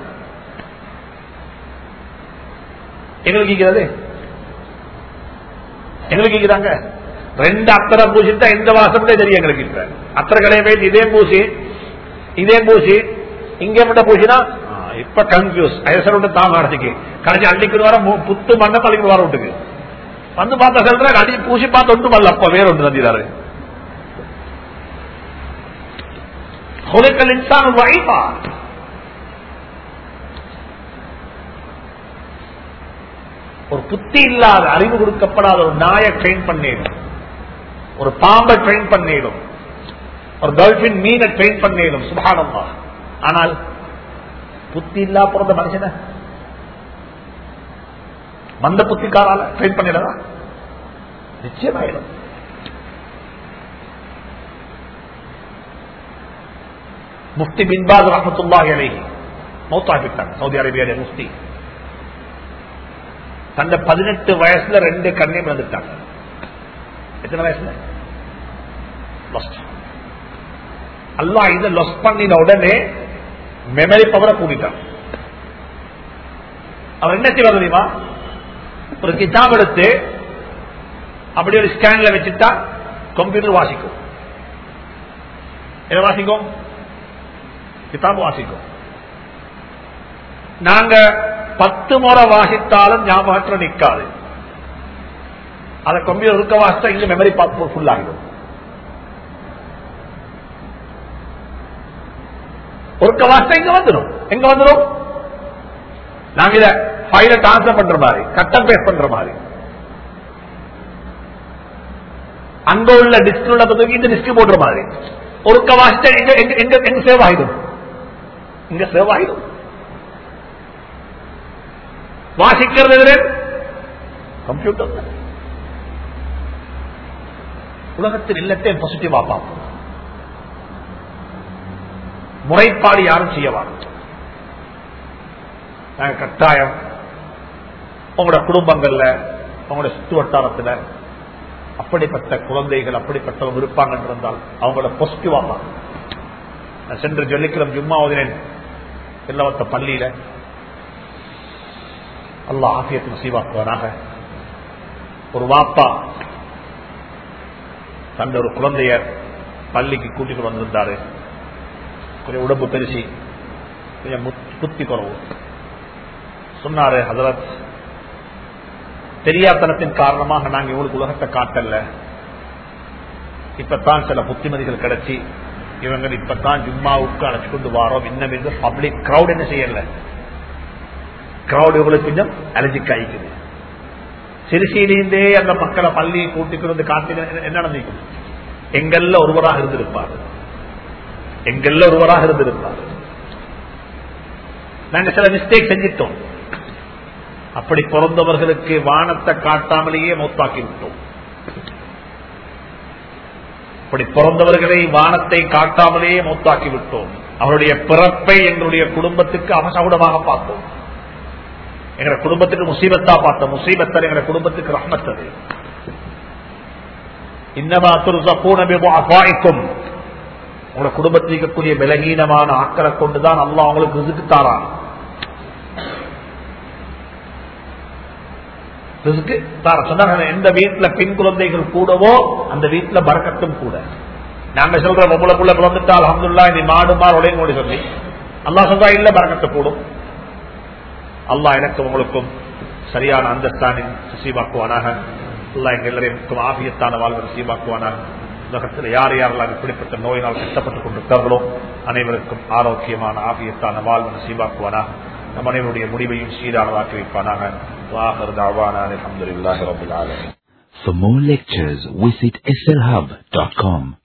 Speaker 1: எங்களுக்கு கேட்கிறது எங்களுக்கு கேட்கிறாங்க ரெண்டு அத்தரை பூசிட்டா எந்த வாசம் தெரியும் எங்களுக்கு இப்ப அத்தரை கடையை இதே பூசி இதே பூசி இங்க மட்டும் பூசினா ஆ, இப்ப கன்ஃபியூஸ் ஐசரோட தான் வரதுக்கு கடைசி அள்ளிக்கு வர மு- புத்து மண்ணை தள்ளிக்கு வர விட்டுக்கு வந்து பார்த்தா சொல்ற அடி பூசி பார்த்து ஒன்று வரல அப்ப வேற ஒன்று தந்திராரு கொலைக்கல் இன்சான் வைப்பா ஒரு புத்தி இல்லாத அறிவு கொடுக்கப்படாத ஒரு நாயை ட்ரெயின் பண்ணிடும் ஒரு பாம்பை ட்ரெயின் பண்ணிடும் ஒரு டால்பின் மீனை ட்ரெயின் பண்ணிடும் சுபானம்மா ஆனால் புத்தி இல்லா பிறந்த மனுஷன மந்த புத்திக்காரால ட்ரெயின் பண்ணிடலாம் நிச்சயமாயிடும் முஃப்தி பின்பாஸ் ரஹமத்துல்லாஹி அலைஹி மௌத்தாகிட்டாங்க சவுதி அரேபியாவுடைய முஃப்தி தந்த பதினெட்டு வயசுல ரெண்டு கண்ணையும் வந்துட்டாங்க எத்தனை வயசுல Lost. அல்லாஹ் இதை லொஸ் பண்ணின உடனே மெமரி பவரை கூட்டிட்டான் அவன் என்ன செய்வார் தெரியுமா ஒரு கிதாப் எடுத்து அப்படி ஒரு ஸ்கேன்ல வச்சுட்டா கம்ப்யூட்டர் வாசிக்கும் என்ன வாசிக்கும் கிதாப் வாசிக்கும் நாங்க பத்து முறை வாசித்தாலும் ஞாபகத்தில் நிற்காது அதை கம்ப்யூட்டர் இருக்க வாசித்தா இங்க மெமரி ஃபுல் ஆகிடும் ஒருக்க வாசித்தா இங்க வந்துடும் எங்க வந்துடும் நாங்க இத ஃபைல டிரான்ஸ்பர் பண்ற மாதிரி கட்டம் பேஸ் பண்ற மாதிரி அங்க உள்ள டிஸ்க் உள்ள பத்தி இந்த டிஸ்க் போடுற மாதிரி ஒருக்க வாசித்தா எங்க எங்க எங்க எங்க சேவ் ஆகிடும் இங்க சேவ் ஆகிடும் வாசிக்கிறது எதிரே கம்ப்யூட்டர் உலகத்தில் இல்லத்தை பாசிட்டிவா பார்ப்போம் முறைப்பாடு யாரும் செய்யவா நாங்க கட்டாயம் உங்களோட குடும்பங்கள்ல உங்களோட சுற்று வட்டாரத்துல அப்படிப்பட்ட குழந்தைகள் அப்படிப்பட்டவங்க இருப்பாங்க இருந்தால் அவங்களோட பாசிட்டிவா பார்க்கணும் நான் சென்று ஜொல்லிக்கிழமை ஜும்மா ஓதினேன் எல்லாவத்த பள்ளியில அல்லாஹ் ஆசியத்தை நசீவாக்குவானாக ஒரு வாப்பா தந்த ஒரு குழந்தைய பள்ளிக்கு கூட்டிட்டு வந்திருந்தாரு கொஞ்சம் உடம்பு பெருசி கொஞ்சம் முத்- புத்தி குறவு சொன்னாரு ஹசரத் தெரியாத்தனத்தின் காரணமாக நாங்க இவங்களுக்கு உலகத்தை காட்டல இப்பத்தான் சில புத்திமதிகள் கிடைச்சி இவங்க இப்பத்தான் ஜும்மாவுக்கு அழைச்சு கொண்டு வாரோம் இன்னும் இந்த பப்ளிக் கிரௌட் என்ன செய்யல கிரௌட் இவங்களுக்கு கொஞ்சம் அலர்ஜிக் ஆயிக்குது சிறுசியிலிருந்தே அந்த மக்களை பள்ளி கூட்டிட்டு வந்து காட்டி என்ன நடந்திருக்கும் எங்கள்ல ஒருவராக இருந்திருப்பார் எங்கள்ல ஒருவராக இருந்திருப்பார் நாங்க சில மிஸ்டேக் செஞ்சிட்டோம் அப்படி பிறந்தவர்களுக்கு வானத்தை காட்டாமலேயே மௌத்தாக்கி விட்டோம் அப்படி பிறந்தவர்களை வானத்தை காட்டாமலேயே மௌத்தாக்கி விட்டோம் அவருடைய பிறப்பை எங்களுடைய குடும்பத்துக்கு அவசகுடமாக பார்த்தோம் எங்க குடும்பத்துக்கு முசீபத்தா பார்த்தோம் முசீபத்தர் எங்க குடும்பத்துக்கு ரஹ்மத்தது இன்னமா துருசூனபிக்கும் உங்களோட குடும்பத்தில் இருக்கக்கூடிய பலகீனமான ஆக்களை கொண்டுதான் அல்லா அவங்களுக்கு ரிசுக்கு தாரான் ரிசுக்கு தார சொன்னாங்க எந்த வீட்டுல பெண் குழந்தைகள் கூடவோ அந்த வீட்டுல பறக்கட்டும் கூட நாங்க சொல்ற பொம்பளை புள்ள பிறந்துட்டா அலமதுல்லா நீ மாடு மாறு உடையங்கோடி சொல்லி அல்லா சொல்றா இல்ல பறக்கத்தை கூடும் அல்லாஹ் எனக்கும் உங்களுக்கும் சரியான அந்தஸ்தானின் நசீபாக்குவானாக அல்லாஹ் எங்கள் எல்லாரையும் ஆபியத்தான வாழ்வு நசீபாக்குவானாக உலகத்தில் யார் யாரெல்லாம் இப்படிப்பட்ட நோயினால் கஷ்டப்பட்டுக் கொண்டிருக்கிறார்களோ அனைவருக்கும் ஆரோக்கியமான ஆகியத்தான வாழ்வு நசீபாக்குவானா நம் அனைவருடைய முடிவையும் சீரானதாக்கி வைப்பானாக வாஹர் தாவானா அலமதுல்லாஹி ரபுல் ஆலமீன்
Speaker 2: For more lectures, visit slhub.com.